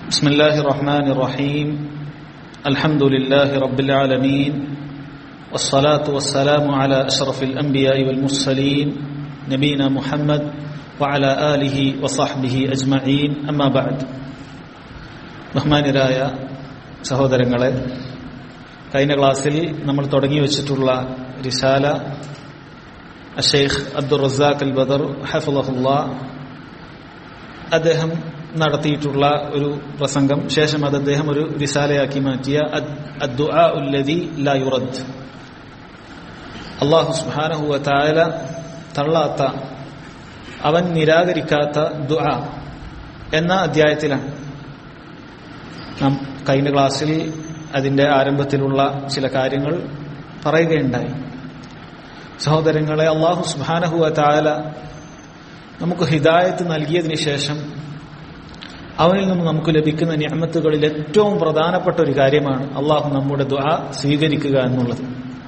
بسم الله الرحمن الرحيم الحمد لله رب العالمين والصلاة والسلام على أشرف الأنبياء والمرسلين نبينا محمد وعلى آله وصحبه أجمعين أما بعد ബഹ്മാനിരായ സഹോദരങ്ങളെ കഴിഞ്ഞ ക്ലാസ്സിൽ നമ്മൾ തുടങ്ങി വെച്ചിട്ടുള്ള റിസാല അഷെയ്ഖ് അബ്ദുൾ റസാഖ് അൽ ബദർ ഹഫുലഹുല്ല അദ്ദേഹം നടത്തിയിട്ടുള്ള ഒരു പ്രസംഗം ശേഷം അത് അദ്ദേഹം ഒരു റിസാലയാക്കി മാറ്റിയ ഉല്ലതി ലായുറദ് അള്ളാഹു സുബാനഹുവ തായാല തള്ളാത്ത അവൻ നിരാകരിക്കാത്ത ദുആ എന്ന അധ്യായത്തിലാണ് നാം കഴിഞ്ഞ ക്ലാസ്സിൽ അതിന്റെ ആരംഭത്തിലുള്ള ചില കാര്യങ്ങൾ പറയുകയുണ്ടായി സഹോദരങ്ങളെ അള്ളാഹു സുബാനഹുവ തായാല നമുക്ക് ഹിദായത്ത് നൽകിയതിന് ശേഷം അവനിൽ നിന്ന് നമുക്ക് ലഭിക്കുന്ന ഞാമത്തുകളിൽ ഏറ്റവും പ്രധാനപ്പെട്ട ഒരു കാര്യമാണ് അള്ളാഹു നമ്മുടെ ദുആ സ്വീകരിക്കുക എന്നുള്ളത്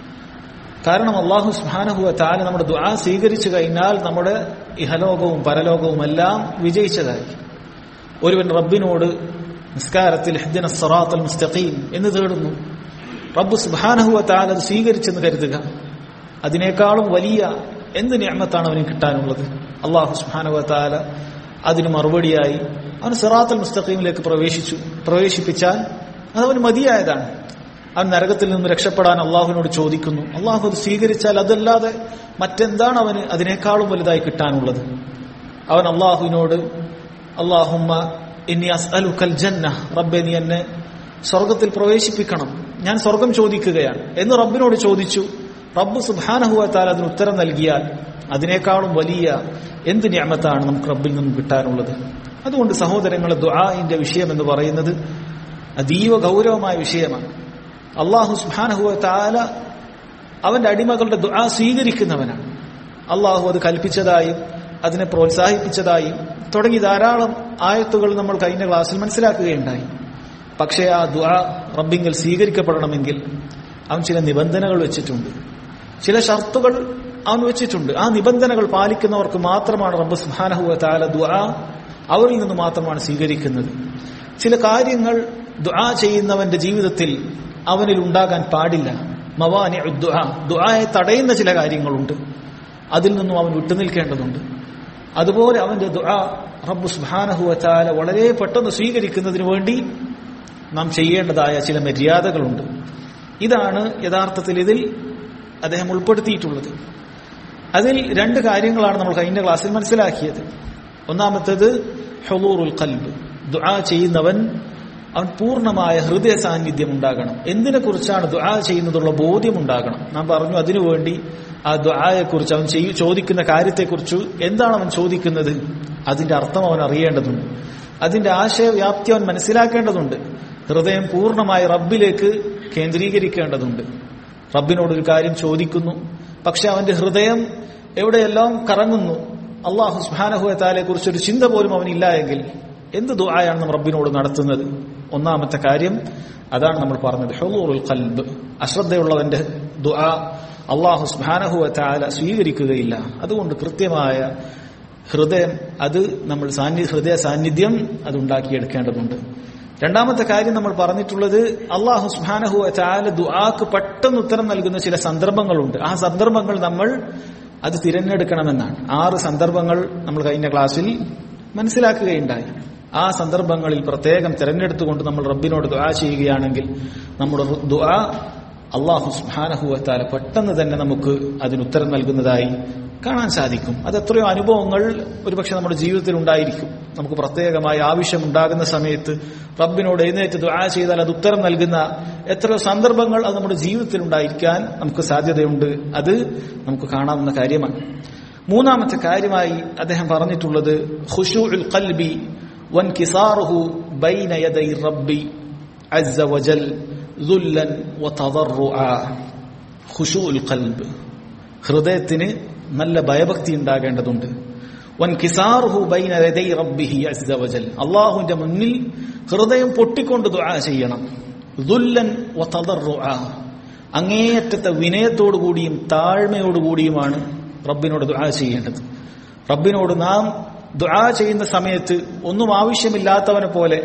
കാരണം അള്ളാഹു സുഹാനഹുവ താല നമ്മുടെ ദുആ സ്വീകരിച്ചു കഴിഞ്ഞാൽ നമ്മുടെ ഇഹലോകവും പരലോകവും എല്ലാം വിജയിച്ചതായി ഒരുവൻ റബ്ബിനോട് നിസ്കാരത്തിൽ ഹജ്ജന സറാത്തൽ മുസ്തഖീം എന്ന് തേടുന്നു റബ്ബ് സുബാനഹുവ താല അത് സ്വീകരിച്ചെന്ന് കരുതുക അതിനേക്കാളും വലിയ എന്ത് ഞാമത്താണ് അവന് കിട്ടാനുള്ളത് അള്ളാഹു സുബാനഹുവ താല അതിന് മറുപടിയായി അവൻ സിറാത്തൽ മുസ്തഖീമിലേക്ക് പ്രവേശിച്ചു പ്രവേശിപ്പിച്ചാൽ അതവന് മതിയായതാണ് അവൻ നരകത്തിൽ നിന്ന് രക്ഷപ്പെടാൻ അള്ളാഹുവിനോട് ചോദിക്കുന്നു അള്ളാഹു അത് സ്വീകരിച്ചാൽ അതല്ലാതെ മറ്റെന്താണ് അവന് അതിനേക്കാളും വലുതായി കിട്ടാനുള്ളത് അവൻ അള്ളാഹുവിനോട് അള്ളാഹുമ്മ ഇനി അസ്അലുക്കൽ ജന്ന റബ്ബെ നീ എന്നെ സ്വർഗത്തിൽ പ്രവേശിപ്പിക്കണം ഞാൻ സ്വർഗം ചോദിക്കുകയാണ് എന്ന് റബ്ബിനോട് ചോദിച്ചു റബ്ബ് സുബാനഹുവത്താൽ അതിന് ഉത്തരം നൽകിയാൽ അതിനേക്കാളും വലിയ എന്ത് ഞാമത്താണ് നമുക്ക് റബ്ബിൽ നിന്നും കിട്ടാനുള്ളത് അതുകൊണ്ട് സഹോദരങ്ങളെ ദുആഇന്റെ വിഷയം എന്ന് പറയുന്നത് അതീവ ഗൗരവമായ വിഷയമാണ് അള്ളാഹു സുബാനഹുവ താല അവന്റെ അടിമകളുടെ ദുആ സ്വീകരിക്കുന്നവനാണ് അള്ളാഹു അത് കൽപ്പിച്ചതായും അതിനെ പ്രോത്സാഹിപ്പിച്ചതായും തുടങ്ങി ധാരാളം ആയത്തുകൾ നമ്മൾ കഴിഞ്ഞ ക്ലാസ്സിൽ മനസ്സിലാക്കുകയുണ്ടായി പക്ഷേ ആ ദുആ റബ്ബിങ്കിൽ സ്വീകരിക്കപ്പെടണമെങ്കിൽ അവൻ ചില നിബന്ധനകൾ വെച്ചിട്ടുണ്ട് ചില ഷർത്തുകൾ അവൻ വെച്ചിട്ടുണ്ട് ആ നിബന്ധനകൾ പാലിക്കുന്നവർക്ക് മാത്രമാണ് റബ്ബ് സുഹാനഹുവ താല ദുആ അവരിൽ നിന്ന് മാത്രമാണ് സ്വീകരിക്കുന്നത് ചില കാര്യങ്ങൾ ദുആ ചെയ്യുന്നവന്റെ ജീവിതത്തിൽ അവനിൽ ഉണ്ടാകാൻ പാടില്ല മവാനി ദുആ ദുആയെ തടയുന്ന ചില കാര്യങ്ങളുണ്ട് അതിൽ നിന്നും അവൻ വിട്ടുനിൽക്കേണ്ടതുണ്ട് അതുപോലെ അവന്റെ ദുആ റബ്ബ് സുഹാനഹുവ താല വളരെ പെട്ടെന്ന് സ്വീകരിക്കുന്നതിന് വേണ്ടി നാം ചെയ്യേണ്ടതായ ചില മര്യാദകളുണ്ട് ഇതാണ് യഥാർത്ഥത്തിൽ ഇതിൽ അദ്ദേഹം ഉൾപ്പെടുത്തിയിട്ടുള്ളത് അതിൽ രണ്ട് കാര്യങ്ങളാണ് നമ്മൾ കഴിഞ്ഞ ക്ലാസ്സിൽ മനസ്സിലാക്കിയത് ഒന്നാമത്തേത് ഹൊലൂറുൽ കൽബ് ദുആ ചെയ്യുന്നവൻ അവൻ പൂർണ്ണമായ ഹൃദയ സാന്നിധ്യം ഉണ്ടാകണം എന്തിനെ കുറിച്ചാണ് ദുആ ചെയ്യുന്നതുള്ള ബോധ്യം ഉണ്ടാകണം നാം പറഞ്ഞു അതിനുവേണ്ടി ആ ദുആയെക്കുറിച്ച് അവൻ ചെയ്യ ചോദിക്കുന്ന കാര്യത്തെക്കുറിച്ച് എന്താണ് അവൻ ചോദിക്കുന്നത് അതിന്റെ അർത്ഥം അവൻ അറിയേണ്ടതുണ്ട് അതിന്റെ ആശയവ്യാപ്തി അവൻ മനസ്സിലാക്കേണ്ടതുണ്ട് ഹൃദയം പൂർണ്ണമായി റബ്ബിലേക്ക് കേന്ദ്രീകരിക്കേണ്ടതുണ്ട് റബ്ബിനോടൊരു കാര്യം ചോദിക്കുന്നു പക്ഷെ അവന്റെ ഹൃദയം എവിടെയെല്ലാം കറങ്ങുന്നു അള്ളാഹു സുഹാനഹുവത്താലെ കുറിച്ചൊരു ചിന്ത പോലും അവനില്ല എങ്കിൽ എന്ത് ദുആയാണ് നമ്മൾ റബ്ബിനോട് നടത്തുന്നത് ഒന്നാമത്തെ കാര്യം അതാണ് നമ്മൾ പറഞ്ഞത് ഹുറൂറുൽ കൽബ് അശ്രദ്ധയുള്ളവന്റെ ദുആ അള്ളാഹു സുഹാനഹുവത്താല സ്വീകരിക്കുകയില്ല അതുകൊണ്ട് കൃത്യമായ ഹൃദയം അത് നമ്മൾ സാന്നിധ്യ ഹൃദയ സാന്നിധ്യം അത് ഉണ്ടാക്കിയെടുക്കേണ്ടതുണ്ട് രണ്ടാമത്തെ കാര്യം നമ്മൾ പറഞ്ഞിട്ടുള്ളത് അള്ളാഹു സുഹാനഹു ചാല ദുആക്ക് പെട്ടെന്ന് ഉത്തരം നൽകുന്ന ചില സന്ദർഭങ്ങളുണ്ട് ആ സന്ദർഭങ്ങൾ നമ്മൾ അത് തിരഞ്ഞെടുക്കണമെന്നാണ് ആറ് സന്ദർഭങ്ങൾ നമ്മൾ കഴിഞ്ഞ ക്ലാസ്സിൽ മനസ്സിലാക്കുകയുണ്ടായി ആ സന്ദർഭങ്ങളിൽ പ്രത്യേകം തിരഞ്ഞെടുത്തുകൊണ്ട് നമ്മൾ റബ്ബിനോട് ദുആ ചെയ്യുകയാണെങ്കിൽ നമ്മുടെ ദുആ അള്ളാഹു സുഹാനഹുവത്താല പെട്ടെന്ന് തന്നെ നമുക്ക് അതിന് ഉത്തരം നൽകുന്നതായി കാണാൻ സാധിക്കും അത് എത്രയോ അനുഭവങ്ങൾ ഒരുപക്ഷെ നമ്മുടെ ജീവിതത്തിൽ ഉണ്ടായിരിക്കും നമുക്ക് പ്രത്യേകമായ ആവശ്യമുണ്ടാകുന്ന സമയത്ത് റബ്ബിനോട് എഴുന്നേറ്റ് ദുആ ചെയ്താൽ അത് ഉത്തരം നൽകുന്ന എത്രയോ സന്ദർഭങ്ങൾ അത് നമ്മുടെ ജീവിതത്തിൽ ഉണ്ടായിരിക്കാൻ നമുക്ക് സാധ്യതയുണ്ട് അത് നമുക്ക് കാണാവുന്ന കാര്യമാണ് മൂന്നാമത്തെ കാര്യമായി അദ്ദേഹം പറഞ്ഞിട്ടുള്ളത് ഖുശൂഉൽ ഖൽബി വൻകിസാറുഹു ബൈന യദൈ റബ്ബി അസ്സ വജൽ ദുല്ലൻ വതദറുആ ഖുശൂഉൽ ഖൽബ് ഹൃദയത്തിന് നല്ല ഭയഭക്തി ഉണ്ടാകേണ്ടതുണ്ട് വൻ കിസാറുഹു ബൈന രദൈ റബ്ബിഹി അസ്സ വജൽ അള്ളാഹുവിന്റെ മുന്നിൽ ഹൃദയം പൊട്ടിക്കൊണ്ട് ദുആ ചെയ്യണം ദുല്ലൻ വതദറുആ അങ്ങേയറ്റത്തെ വിനയത്തോടുകൂടിയും താഴ്മയോടുകൂടിയുമാണ് റബ്ബിനോട് ദുആ ചെയ്യേണ്ടത് റബ്ബിനോട് നാം ദുആ ചെയ്യുന്ന സമയത്ത് ഒന്നും ആവശ്യമില്ലാത്തവനെ പോലെ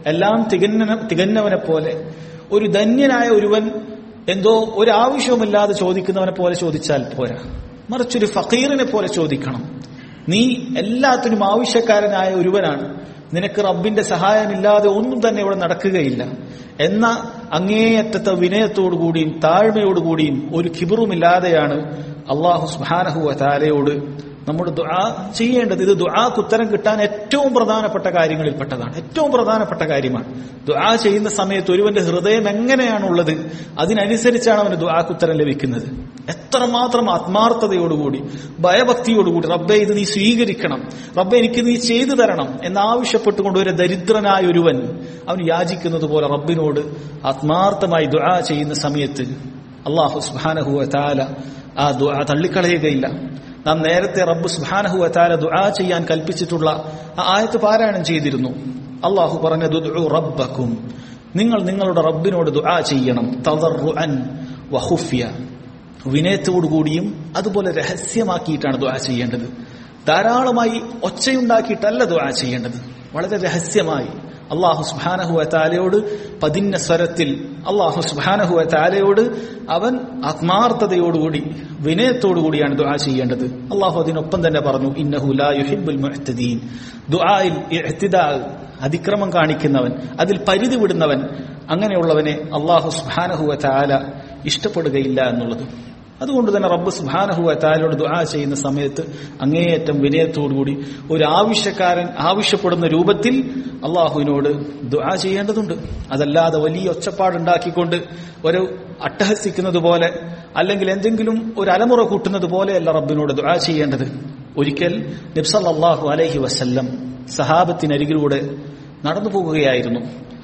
എല്ലാം തികഞ്ഞ തികഞ്ഞവനെ പോലെ ഒരു ധന്യനായ ഒരുവൻ എന്തോ ഒരു ആവശ്യവുമില്ലാതെ ചോദിക്കുന്നവനെ പോലെ ചോദിച്ചാൽ പോരാ മറിച്ചൊരു ഫക്കീറിനെ പോലെ ചോദിക്കണം നീ എല്ലാത്തിനും ആവശ്യക്കാരനായ ഒരുവനാണ് നിനക്ക് റബ്ബിന്റെ സഹായമില്ലാതെ ഒന്നും തന്നെ ഇവിടെ നടക്കുകയില്ല എന്ന അങ്ങേയറ്റത്തെ വിനയത്തോടുകൂടിയും താഴ്മയോടുകൂടിയും ഒരു കിബറുമില്ലാതെയാണ് അള്ളാഹു സുബാനഹുവ താലയോട് നമ്മൾ ദുആ ചെയ്യേണ്ടത് ഇത് ദുആക്ക് ഉത്തരം കിട്ടാൻ ഏറ്റവും പ്രധാനപ്പെട്ട കാര്യങ്ങളിൽപ്പെട്ടതാണ് ഏറ്റവും പ്രധാനപ്പെട്ട കാര്യമാണ് ദുആ ചെയ്യുന്ന സമയത്ത് ഒരുവന്റെ ഹൃദയം എങ്ങനെയാണുള്ളത് അതിനനുസരിച്ചാണ് അവന് ദുആക്ക് ഉത്തരം ലഭിക്കുന്നത് എത്രമാത്രം ആത്മാർത്ഥതയോടുകൂടി ഭയഭക്തിയോടുകൂടി റബ്ബെ ഇത് നീ സ്വീകരിക്കണം റബ്ബെ എനിക്ക് നീ ചെയ്തു തരണം എന്നാവശ്യപ്പെട്ടുകൊണ്ട് ഒരു ദരിദ്രനായ ഒരുവൻ അവൻ യാചിക്കുന്നത് പോലെ റബ്ബിനോട് ആത്മാർത്ഥമായി ദുആ ചെയ്യുന്ന സമയത്ത് അള്ളാഹു സുബാനഹുവ താല ആ ദുആ തള്ളിക്കളയുകയില്ല നാം നേരത്തെ റബ്ബ് സുബാനഹു താല ദുആ ചെയ്യാൻ കൽപ്പിച്ചിട്ടുള്ള ആ ആയത്ത് പാരായണം ചെയ്തിരുന്നു അള്ളാഹു പറഞ്ഞ ദുദ്ഉ റബ്ബക്കും നിങ്ങൾ നിങ്ങളുടെ റബ്ബിനോട് ദുആ ചെയ്യണം തദർറുഅൻ വഖുഫ്യ വിനയത്തോടുകൂടിയും അതുപോലെ രഹസ്യമാക്കിയിട്ടാണ് ദുആ ചെയ്യേണ്ടത് ധാരാളമായി ഒച്ചയുണ്ടാക്കിയിട്ടല്ല ദുആ ചെയ്യേണ്ടത് വളരെ രഹസ്യമായി അള്ളാഹു സുബാനഹുവ താലയോട് പതിന്ന സ്വരത്തിൽ അള്ളാഹു സുബാനഹുവ താലയോട് അവൻ ആത്മാർത്ഥതയോടുകൂടി വിനയത്തോടുകൂടിയാണ് ദുആ ചെയ്യേണ്ടത് അള്ളാഹു അതിനൊപ്പം തന്നെ പറഞ്ഞു ഇന്നഹു ലാ യുഹിബ്ബുൽ മുഅ്തദീൻ ദുആയിൽ ഇഅ്തിദാ അതിക്രമം കാണിക്കുന്നവൻ അതിൽ പരിധി വിടുന്നവൻ അങ്ങനെയുള്ളവനെ അള്ളാഹു സുബാനഹുവ താല ഇഷ്ടപ്പെടുകയില്ല എന്നുള്ളത് അതുകൊണ്ട് തന്നെ റബ്ബ് സുബാനഹുവ താലോട് ദുആ ചെയ്യുന്ന സമയത്ത് അങ്ങേയറ്റം വിനയത്തോടുകൂടി ഒരു ആവശ്യക്കാരൻ ആവശ്യപ്പെടുന്ന രൂപത്തിൽ അള്ളാഹുവിനോട് ദുആ ചെയ്യേണ്ടതുണ്ട് അതല്ലാതെ വലിയ ഒച്ചപ്പാടുണ്ടാക്കിക്കൊണ്ട് ഒരു അട്ടഹസിക്കുന്നത് പോലെ അല്ലെങ്കിൽ എന്തെങ്കിലും ഒരു അലമുറ കൂട്ടുന്നത് പോലെയല്ല റബ്ബിനോട് ദുആ ചെയ്യേണ്ടത് ഒരിക്കൽ നിബ്സല്ലാഹു അലൈഹി വസല്ലം സഹാബത്തിനരികിലൂടെ നടന്നു പോകുകയായിരുന്നു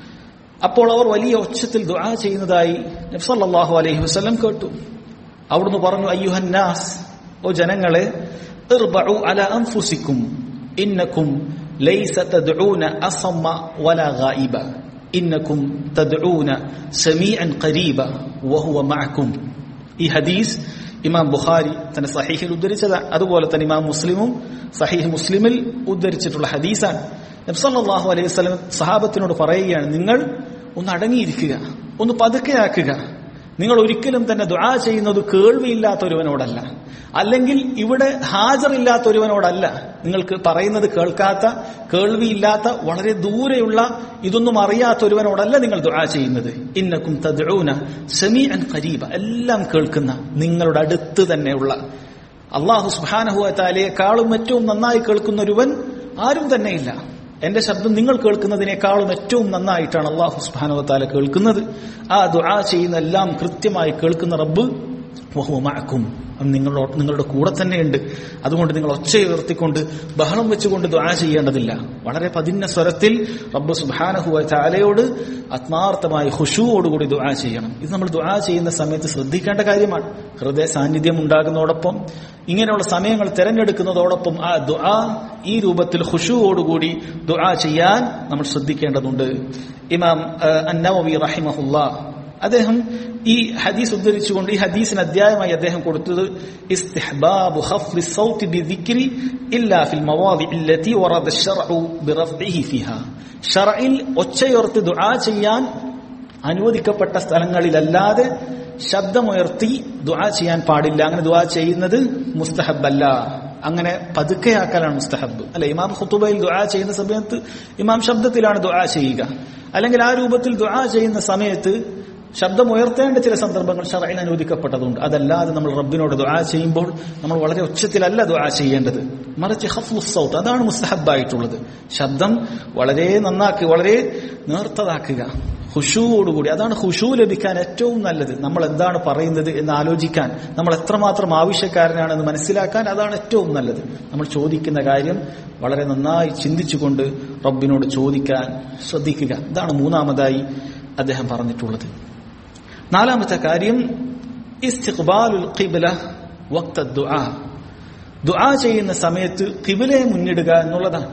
അപ്പോൾ അവർ വലിയ ഒച്ചത്തിൽ ദുആ ചെയ്യുന്നതായി നബ്സല്ലാഹു അലൈഹി വസല്ലം കേട്ടു അവിടുന്ന് പറഞ്ഞു അയ്യുഹന്നാസ് ഓ ജനങ്ങളെ ഇർബഉ അല അൻഫുസിക്കും ഇന്നക്കും ലൈസ തദ്ഊന അസമ്മ വല ഗായിബ ഇന്നക്കും തദ്ഊന സമീഅൻ ഖരീബ വഹുവ മഅക്കും ഈ ഹദീസ് ഇമാം ബുഖാരി തന്റെ സഹീഹിൽ ഉദ്ധരിച്ചതാണ് അതുപോലെ തന്നെ ഇമാം മുസ്ലിമും സഹീഹ് മുസ്ലിമിൽ ഉദ്ധരിച്ചിട്ടുള്ള ഹദീസാണ് നബ്സല്ലാഹു അലൈഹി വസല്ലം സഹാബത്തിനോട് പറയുകയാണ് നിങ്ങൾ ഒന്ന് അടങ്ങിയിരിക്കുക ഒന്ന് പതുക്കെയാക്കുക നിങ്ങൾ ഒരിക്കലും തന്നെ ദുആ ചെയ്യുന്നത് കേൾവിയില്ലാത്ത ഒരുവനോടല്ല അല്ലെങ്കിൽ ഇവിടെ ഹാജറില്ലാത്ത ഒരുവനോടല്ല നിങ്ങൾക്ക് പറയുന്നത് കേൾക്കാത്ത കേൾവിയില്ലാത്ത വളരെ ദൂരെയുള്ള ഇതൊന്നും അറിയാത്ത ഒരുവനോടല്ല നിങ്ങൾ ദുആ ചെയ്യുന്നത് ഇന്നക്കും തദ്ഊന സമീഅൻ ഖരീബ എല്ലാം കേൾക്കുന്ന നിങ്ങളുടെ അടുത്ത് തന്നെയുള്ള അള്ളാഹു സുബ്ഹാനഹു വതആലയെക്കാളും ഏറ്റവും നന്നായി കേൾക്കുന്ന ഒരുവൻ ആരും തന്നെയില്ല എന്റെ ശബ്ദം നിങ്ങൾ കേൾക്കുന്നതിനേക്കാളും ഏറ്റവും നന്നായിട്ടാണ് അള്ളാഹു സുബാനുവത്താല കേൾക്കുന്നത് ആ ദുആ ചെയ്യുന്ന എല്ലാം കൃത്യമായി കേൾക്കുന്ന റബ്ബ് വഹുമാക്കും നിങ്ങളോട് നിങ്ങളുടെ കൂടെ തന്നെയുണ്ട് അതുകൊണ്ട് നിങ്ങൾ ഒച്ചയുയർത്തിക്കൊണ്ട് ബഹളം വെച്ചുകൊണ്ട് ദുആ ചെയ്യേണ്ടതില്ല വളരെ പതിന്ന സ്വരത്തിൽ റബ്ബ് സുബാനഹുവ ചാലയോട് ആത്മാർത്ഥമായി ഹുഷുവോടുകൂടി ദുആ ചെയ്യണം ഇത് നമ്മൾ ദുആ ചെയ്യുന്ന സമയത്ത് ശ്രദ്ധിക്കേണ്ട കാര്യമാണ് ഹൃദയ സാന്നിധ്യം ഉണ്ടാകുന്നതോടൊപ്പം ഇങ്ങനെയുള്ള സമയങ്ങൾ തിരഞ്ഞെടുക്കുന്നതോടൊപ്പം ആ ദുആ ഈ രൂപത്തിൽ ഹുഷുവോടുകൂടി ദുആ ചെയ്യാൻ നമ്മൾ ശ്രദ്ധിക്കേണ്ടതുണ്ട് ഇമാം അന്നവി റഹിമഹുല്ല അദ്ദേഹം ഈ ഹദീസ് ഉദ്ധരിച്ചുകൊണ്ട് ഈ ഹദീസിന് അധ്യായമായി അദ്ദേഹം കൊടുത്തത് ഇസ്തിഹ്ബാബു ഖഫ്ലി സൗത്തി ബിദിക്രി ഇല്ലാ ഫിൽ മവാദി ഇല്ലതി വറദ الشرع برفعه فيها ഷറഇൽ ഒച്ചയുയർത്തി ദുആ ചെയ്യാൻ അനുവദിക്കപ്പെട്ട സ്ഥലങ്ങളിലല്ലാതെ ശബ്ദമുയർത്തി ദുആ ചെയ്യാൻ പാടില്ല അങ്ങനെ ദുആ ചെയ്യുന്നത് മുസ്തഹബല്ല അങ്ങനെ പതുക്കെയാക്കലാണ് മുസ്തഹബ് അല്ലെ ഇമാം ഖുത്തുബയിൽ ദുആ ചെയ്യുന്ന സമയത്ത് ഇമാം ശബ്ദത്തിലാണ് ദുആ ചെയ്യുക അല്ലെങ്കിൽ ആ രൂപത്തിൽ ദുആ ചെയ്യുന്ന സമയത്ത് ശബ്ദം ഉയർത്തേണ്ട ചില സന്ദർഭങ്ങൾ ഷറയിൽ അനുവദിക്കപ്പെട്ടതുണ്ട് അതല്ലാതെ നമ്മൾ റബ്ബിനോട് ദുആ ചെയ്യുമ്പോൾ നമ്മൾ വളരെ ഉച്ചത്തിലല്ല ദുആ ചെയ്യേണ്ടത് മറിച്ച് ഹഫ്ലുസ് സൗത്ത് അതാണ് മുസ്തഹബായിട്ടുള്ളത് ശബ്ദം വളരെ നന്നാക്കി വളരെ നേർത്തതാക്കുക ഹുഷുവോടുകൂടി അതാണ് ഹുഷു ലഭിക്കാൻ ഏറ്റവും നല്ലത് നമ്മൾ എന്താണ് പറയുന്നത് എന്ന് ആലോചിക്കാൻ നമ്മൾ എത്രമാത്രം ആവശ്യക്കാരനാണെന്ന് മനസ്സിലാക്കാൻ അതാണ് ഏറ്റവും നല്ലത് നമ്മൾ ചോദിക്കുന്ന കാര്യം വളരെ നന്നായി ചിന്തിച്ചുകൊണ്ട് റബ്ബിനോട് ചോദിക്കാൻ ശ്രദ്ധിക്കുക ഇതാണ് മൂന്നാമതായി അദ്ദേഹം പറഞ്ഞിട്ടുള്ളത് നാലാമത്തെ കാര്യം ഇസ്തിഖ്ബാലുൽ ഖിബ്ല വക്ത ദുആ ദുആ ചെയ്യുന്ന സമയത്ത് ഖിബിലയെ മുന്നിടുക എന്നുള്ളതാണ്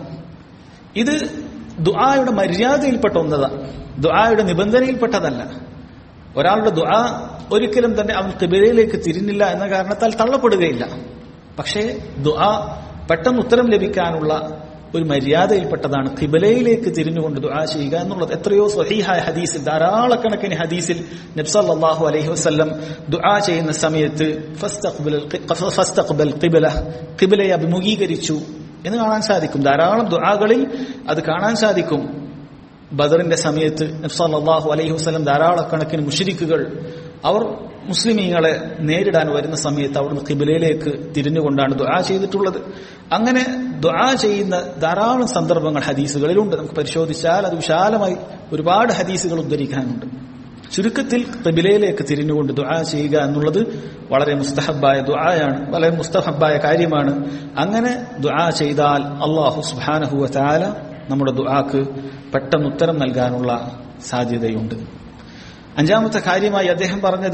ഇത് ദുആയുടെ മര്യാദയിൽപ്പെട്ട ഒന്നതാണ് ദുആയുടെ നിബന്ധനയിൽപ്പെട്ടതല്ല ഒരാളുടെ ദുആ ഒരിക്കലും തന്നെ അവൻ ഖിബിലയിലേക്ക് തിരിഞ്ഞില്ല എന്ന കാരണത്താൽ തള്ളപ്പെടുകയില്ല പക്ഷേ ദുആ പെട്ടെന്ന് ഉത്തരം ലഭിക്കാനുള്ള ഒരു മര്യാദയിൽപ്പെട്ടതാണ് കിബലയിലേക്ക് തിരിഞ്ഞുകൊണ്ട് ദുആ ചെയ്യുക എന്നുള്ളത് എത്രയോ സ്വഹീഹായ ഹദീസിൽ ധാരാളക്കണക്കിന് ഹദീസിൽ നബ്സല്ലാഹു അലൈഹി വസല്ലം ദുആ ചെയ്യുന്ന സമയത്ത് ഫസ്തഖ്ബൽ ഖിബല ഖിബലയെ അഭിമുഖീകരിച്ചു എന്ന് കാണാൻ സാധിക്കും ധാരാളം ദുആകളിൽ അത് കാണാൻ സാധിക്കും ബദറിന്റെ സമയത്ത് നബ്സല്ലാഹു അലൈഹി വസ്ലം ധാരാളക്കണക്കിന് മുഷിരിക്കുകൾ അവർ മുസ്ലിമീങ്ങളെ നേരിടാൻ വരുന്ന സമയത്ത് അവിടുന്ന് കിബിലയിലേക്ക് തിരിഞ്ഞുകൊണ്ടാണ് ദുആ ചെയ്തിട്ടുള്ളത് അങ്ങനെ ദുആ ചെയ്യുന്ന ധാരാളം സന്ദർഭങ്ങൾ ഹദീസുകളിലുണ്ട് നമുക്ക് പരിശോധിച്ചാൽ അത് വിശാലമായി ഒരുപാട് ഹദീസുകൾ ഉദ്ധരിക്കാനുണ്ട് ചുരുക്കത്തിൽ കിബിലയിലേക്ക് തിരിഞ്ഞുകൊണ്ട് ദുആ ചെയ്യുക എന്നുള്ളത് വളരെ മുസ്തഹബായ ദുആയാണ് വളരെ മുസ്തഹബായ കാര്യമാണ് അങ്ങനെ ദുആ ചെയ്താൽ അള്ളാഹു സുബാനഹുവ താല നമ്മുടെ ദുആക്ക് പെട്ടെന്ന് ഉത്തരം നൽകാനുള്ള സാധ്യതയുണ്ട് അഞ്ചാമത്തെ കാര്യമായി അദ്ദേഹം പറഞ്ഞത്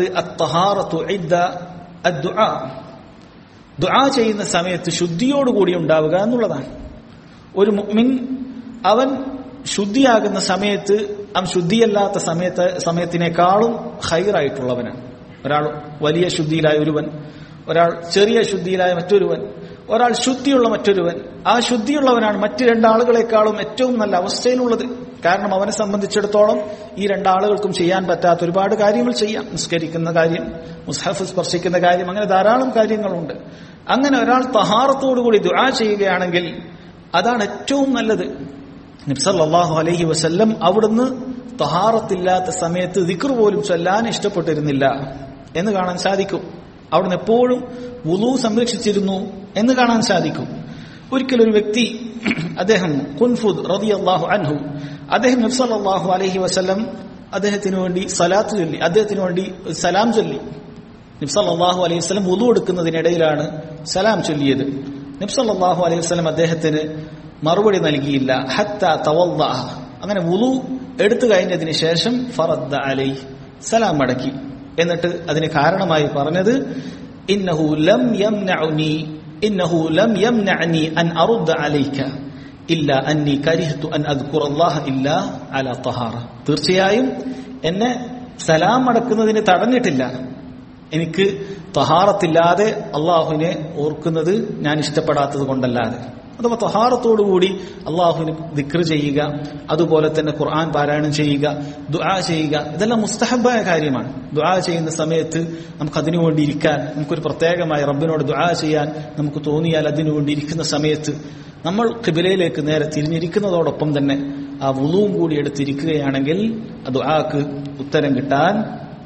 ദുആ ചെയ്യുന്ന സമയത്ത് ശുദ്ധിയോടുകൂടി ഉണ്ടാവുക എന്നുള്ളതാണ് ഒരു മുഅ്മിൻ അവൻ ശുദ്ധിയാകുന്ന സമയത്ത് അവൻ ശുദ്ധിയല്ലാത്ത സമയത്ത് സമയത്തിനേക്കാളും ഹൈറായിട്ടുള്ളവനാണ് ഒരാൾ വലിയ ശുദ്ധിയിലായ ഒരുവൻ ഒരാൾ ചെറിയ ശുദ്ധിയിലായ മറ്റൊരുവൻ ഒരാൾ ശുദ്ധിയുള്ള മറ്റൊരുവൻ ആ ശുദ്ധിയുള്ളവനാണ് മറ്റ് രണ്ടാളുകളെക്കാളും ഏറ്റവും നല്ല അവസ്ഥയിലുള്ളത് കാരണം അവനെ സംബന്ധിച്ചിടത്തോളം ഈ രണ്ടാളുകൾക്കും ചെയ്യാൻ പറ്റാത്ത ഒരുപാട് കാര്യങ്ങൾ ചെയ്യാം നിസ്കരിക്കുന്ന കാര്യം മുസ്ഹഫ് സ്പർശിക്കുന്ന കാര്യം അങ്ങനെ ധാരാളം കാര്യങ്ങളുണ്ട് അങ്ങനെ ഒരാൾ തഹാറത്തോടുകൂടി ദുആ ചെയ്യുകയാണെങ്കിൽ അതാണ് ഏറ്റവും നല്ലത് നിബ്സല്ലാഹു അലൈഹി വസല്ലം അവിടുന്ന് തഹാറത്തില്ലാത്ത സമയത്ത് ദിക്ർ പോലും ചൊല്ലാൻ ഇഷ്ടപ്പെട്ടിരുന്നില്ല എന്ന് കാണാൻ സാധിക്കും അവിടുന്ന് എപ്പോഴും വുളു സംരക്ഷിച്ചിരുന്നു എന്ന് കാണാൻ സാധിക്കും ഒരിക്കൽ ഒരു വ്യക്തി അദ്ദേഹം കുൻഫുദ് റതി അള്ളാഹു അൻഹു അദ്ദേഹം നബ്സല്ലാഹു അലഹി വസ്ലം അദ്ദേഹത്തിന് വേണ്ടി സലാത്ത് ചൊല്ലി അദ്ദേഹത്തിന് വേണ്ടി സലാം ചൊല്ലി നിബ്സല്ലാഹു അലൈഹി വസ്ലം വുളു എടുക്കുന്നതിനിടയിലാണ് സലാം ചൊല്ലിയത് നിബ്സല്ലാഹു അലൈഹി വസ്ലം അദ്ദേഹത്തിന് മറുപടി നൽകിയില്ല ഹത്ത തവല്ല അങ്ങനെ വുളു എടുത്തു കഴിഞ്ഞതിന് ശേഷം ഫറദ്ദ അലൈ സലാം മടക്കി എന്നിട്ട് അതിന് കാരണമായി പറഞ്ഞത് ഇന്നഹു ലം യംനഉനി ഇന്നഹു ലം യംനഅനി അൻ അറുദ്ദ അലൈക ഇല്ല അന്നി കരിഹ്തു അൻ അദ്കുറല്ലാഹ ഇല്ല അല തഹാറ തീർച്ചയായും എന്നെ സലാം മടക്കുന്നതിന് തടഞ്ഞിട്ടില്ല എനിക്ക് തഹാറത്തില്ലാതെ അള്ളാഹുവിനെ ഓർക്കുന്നത് ഞാൻ ഇഷ്ടപ്പെടാത്തത് കൊണ്ടല്ലാതെ അഥവാ തഹാറത്തോടുകൂടി അള്ളാഹുവിന് ദിക്ർ ചെയ്യുക അതുപോലെ തന്നെ ഖുർആൻ പാരായണം ചെയ്യുക ദുആ ചെയ്യുക ഇതെല്ലാം മുസ്തഹബായ കാര്യമാണ് ദുആ ചെയ്യുന്ന സമയത്ത് നമുക്ക് അതിനു വേണ്ടി ഇരിക്കാൻ നമുക്കൊരു പ്രത്യേകമായ റബ്ബിനോട് ദുആ ചെയ്യാൻ നമുക്ക് തോന്നിയാൽ അതിനു വേണ്ടി ഇരിക്കുന്ന സമയത്ത് നമ്മൾ ഖിബിലയിലേക്ക് നേരെ തിരിഞ്ഞിരിക്കുന്നതോടൊപ്പം തന്നെ ആ വുളുവും കൂടി എടുത്തിരിക്കുകയാണെങ്കിൽ ആ ദുആക്ക് ഉത്തരം കിട്ടാൻ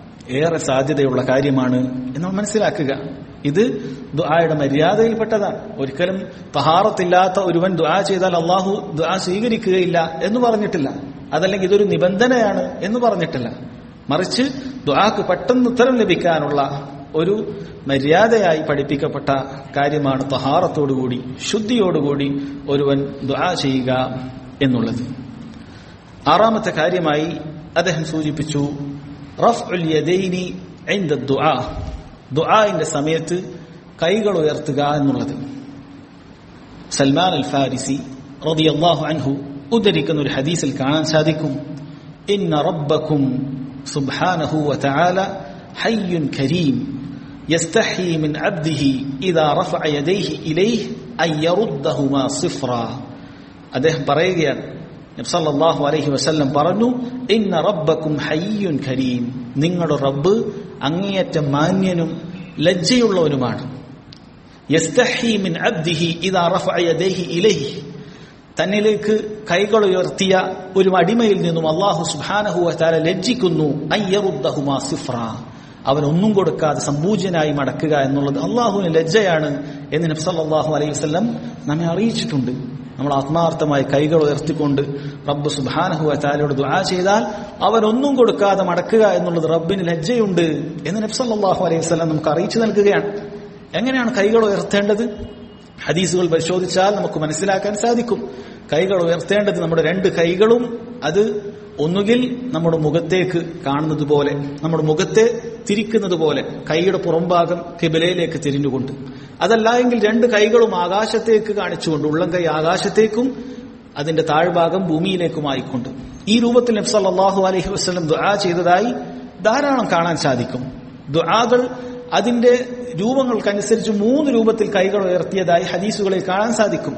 ഏറെ സാധ്യതയുള്ള കാര്യമാണ് എന്ന് മനസ്സിലാക്കുക ഇത് ദുആയുടെ മര്യാദയിൽപ്പെട്ടതാണ് ഒരിക്കലും തഹാറത്തില്ലാത്ത ഒരുവൻ ദുആ ചെയ്താൽ അള്ളാഹു ദുആ സ്വീകരിക്കുകയില്ല എന്ന് പറഞ്ഞിട്ടില്ല അതല്ലെങ്കിൽ ഇതൊരു നിബന്ധനയാണ് എന്ന് പറഞ്ഞിട്ടില്ല മറിച്ച് ദുആക്ക് പെട്ടെന്ന് ഉത്തരം ലഭിക്കാനുള്ള ഒരു മര്യാദയായി പഠിപ്പിക്കപ്പെട്ട കാര്യമാണ് തഹാറത്തോടുകൂടി ശുദ്ധിയോടുകൂടി ഒരുവൻ ദുആ ചെയ്യുക എന്നുള്ളത് ആറാമത്തെ കാര്യമായി അദ്ദേഹം സൂചിപ്പിച്ചു റഫ് ഉൽ യദൈനി ഐന്ദ ദുആ ദുആന്റെ സമയത്ത് കൈകൾ ഉയർത്തുക എന്നുള്ളത് സൽമാൻ അൽ ഫാരിസി റളിയല്ലാഹു അൻഹു ഉദ്ധരിക്കുന്ന ഒരു ഹദീസിൽ കാണാൻ സാധിക്കും ഇന്ന റബ്ബക്കും സുബ്ഹാനഹു വതആല ഹയ്യുൻ കരീം يستحي من عبده إذا رفع يديه إليه أن يردهما صفرا അദ്ദേഹം പറയുകയാണ് നബ്സല്ലാഹു അലൈഹി വസല്ലം പറഞ്ഞു ഇന്ന റബ്ബക്കും ഹയ്യുൻ കരീം നിങ്ങളുടെ റബ്ബ് അങ്ങേയറ്റം മാന്യനും ലജ്ജയുള്ളവനുമാണ് യസ്തഹി മിൻ അബ്ദിഹി ഇദാ റഫഅ യദൈഹി ഇലൈഹി തന്നിലേക്ക് കൈകൾ ഉയർത്തിയ ഒരു അടിമയിൽ നിന്നും അള്ളാഹു സുബ്ഹാനഹു വതആല ലജ്ജിക്കുന്നു അയ്യറുദ്ദഹുമാ സിഫ്ര അവൻ ഒന്നും കൊടുക്കാതെ സമ്പൂജ്യനായി മടക്കുക എന്നുള്ളത് അള്ളാഹുവിന് ലജ്ജയാണ് എന്ന് നബ്സല്ലാഹു അലൈഹി വസല്ലം നമ്മെ അറിയിച്ചിട്ടുണ്ട് നമ്മൾ ആത്മാർത്ഥമായി കൈകൾ ഉയർത്തിക്കൊണ്ട് റബ്ബ് സുബാനഹു താലയോട് ദുആ ചെയ്താൽ അവൻ ഒന്നും കൊടുക്കാതെ മടക്കുക എന്നുള്ളത് റബ്ബിന് ലജ്ജയുണ്ട് എന്ന് നബ്സല്ലാഹു അലൈഹി വസല്ലം നമുക്ക് അറിയിച്ചു നൽകുകയാണ് എങ്ങനെയാണ് കൈകൾ ഉയർത്തേണ്ടത് ഹദീസുകൾ പരിശോധിച്ചാൽ നമുക്ക് മനസ്സിലാക്കാൻ സാധിക്കും കൈകൾ ഉയർത്തേണ്ടത് നമ്മുടെ രണ്ട് കൈകളും അത് ഒന്നുകിൽ നമ്മുടെ മുഖത്തേക്ക് കാണുന്നത് പോലെ നമ്മുടെ മുഖത്തെ തിരിക്കുന്നത് പോലെ കൈയുടെ പുറംഭാഗം കിബിലയിലേക്ക് തിരിഞ്ഞുകൊണ്ട് അതല്ല എങ്കിൽ രണ്ട് കൈകളും ആകാശത്തേക്ക് കാണിച്ചുകൊണ്ട് ഉള്ളം കൈ ആകാശത്തേക്കും അതിന്റെ താഴ്ഭാഗം ഭൂമിയിലേക്കുമായിക്കൊണ്ട് ഈ രൂപത്തിൽ നബ്സല്ലാഹു അലഹി വസ്ലം ദുആ ചെയ്തതായി ധാരാളം കാണാൻ സാധിക്കും ദുആകൾ അതിന്റെ രൂപങ്ങൾക്കനുസരിച്ച് മൂന്ന് രൂപത്തിൽ കൈകൾ ഉയർത്തിയതായി ഹദീസുകളിൽ കാണാൻ സാധിക്കും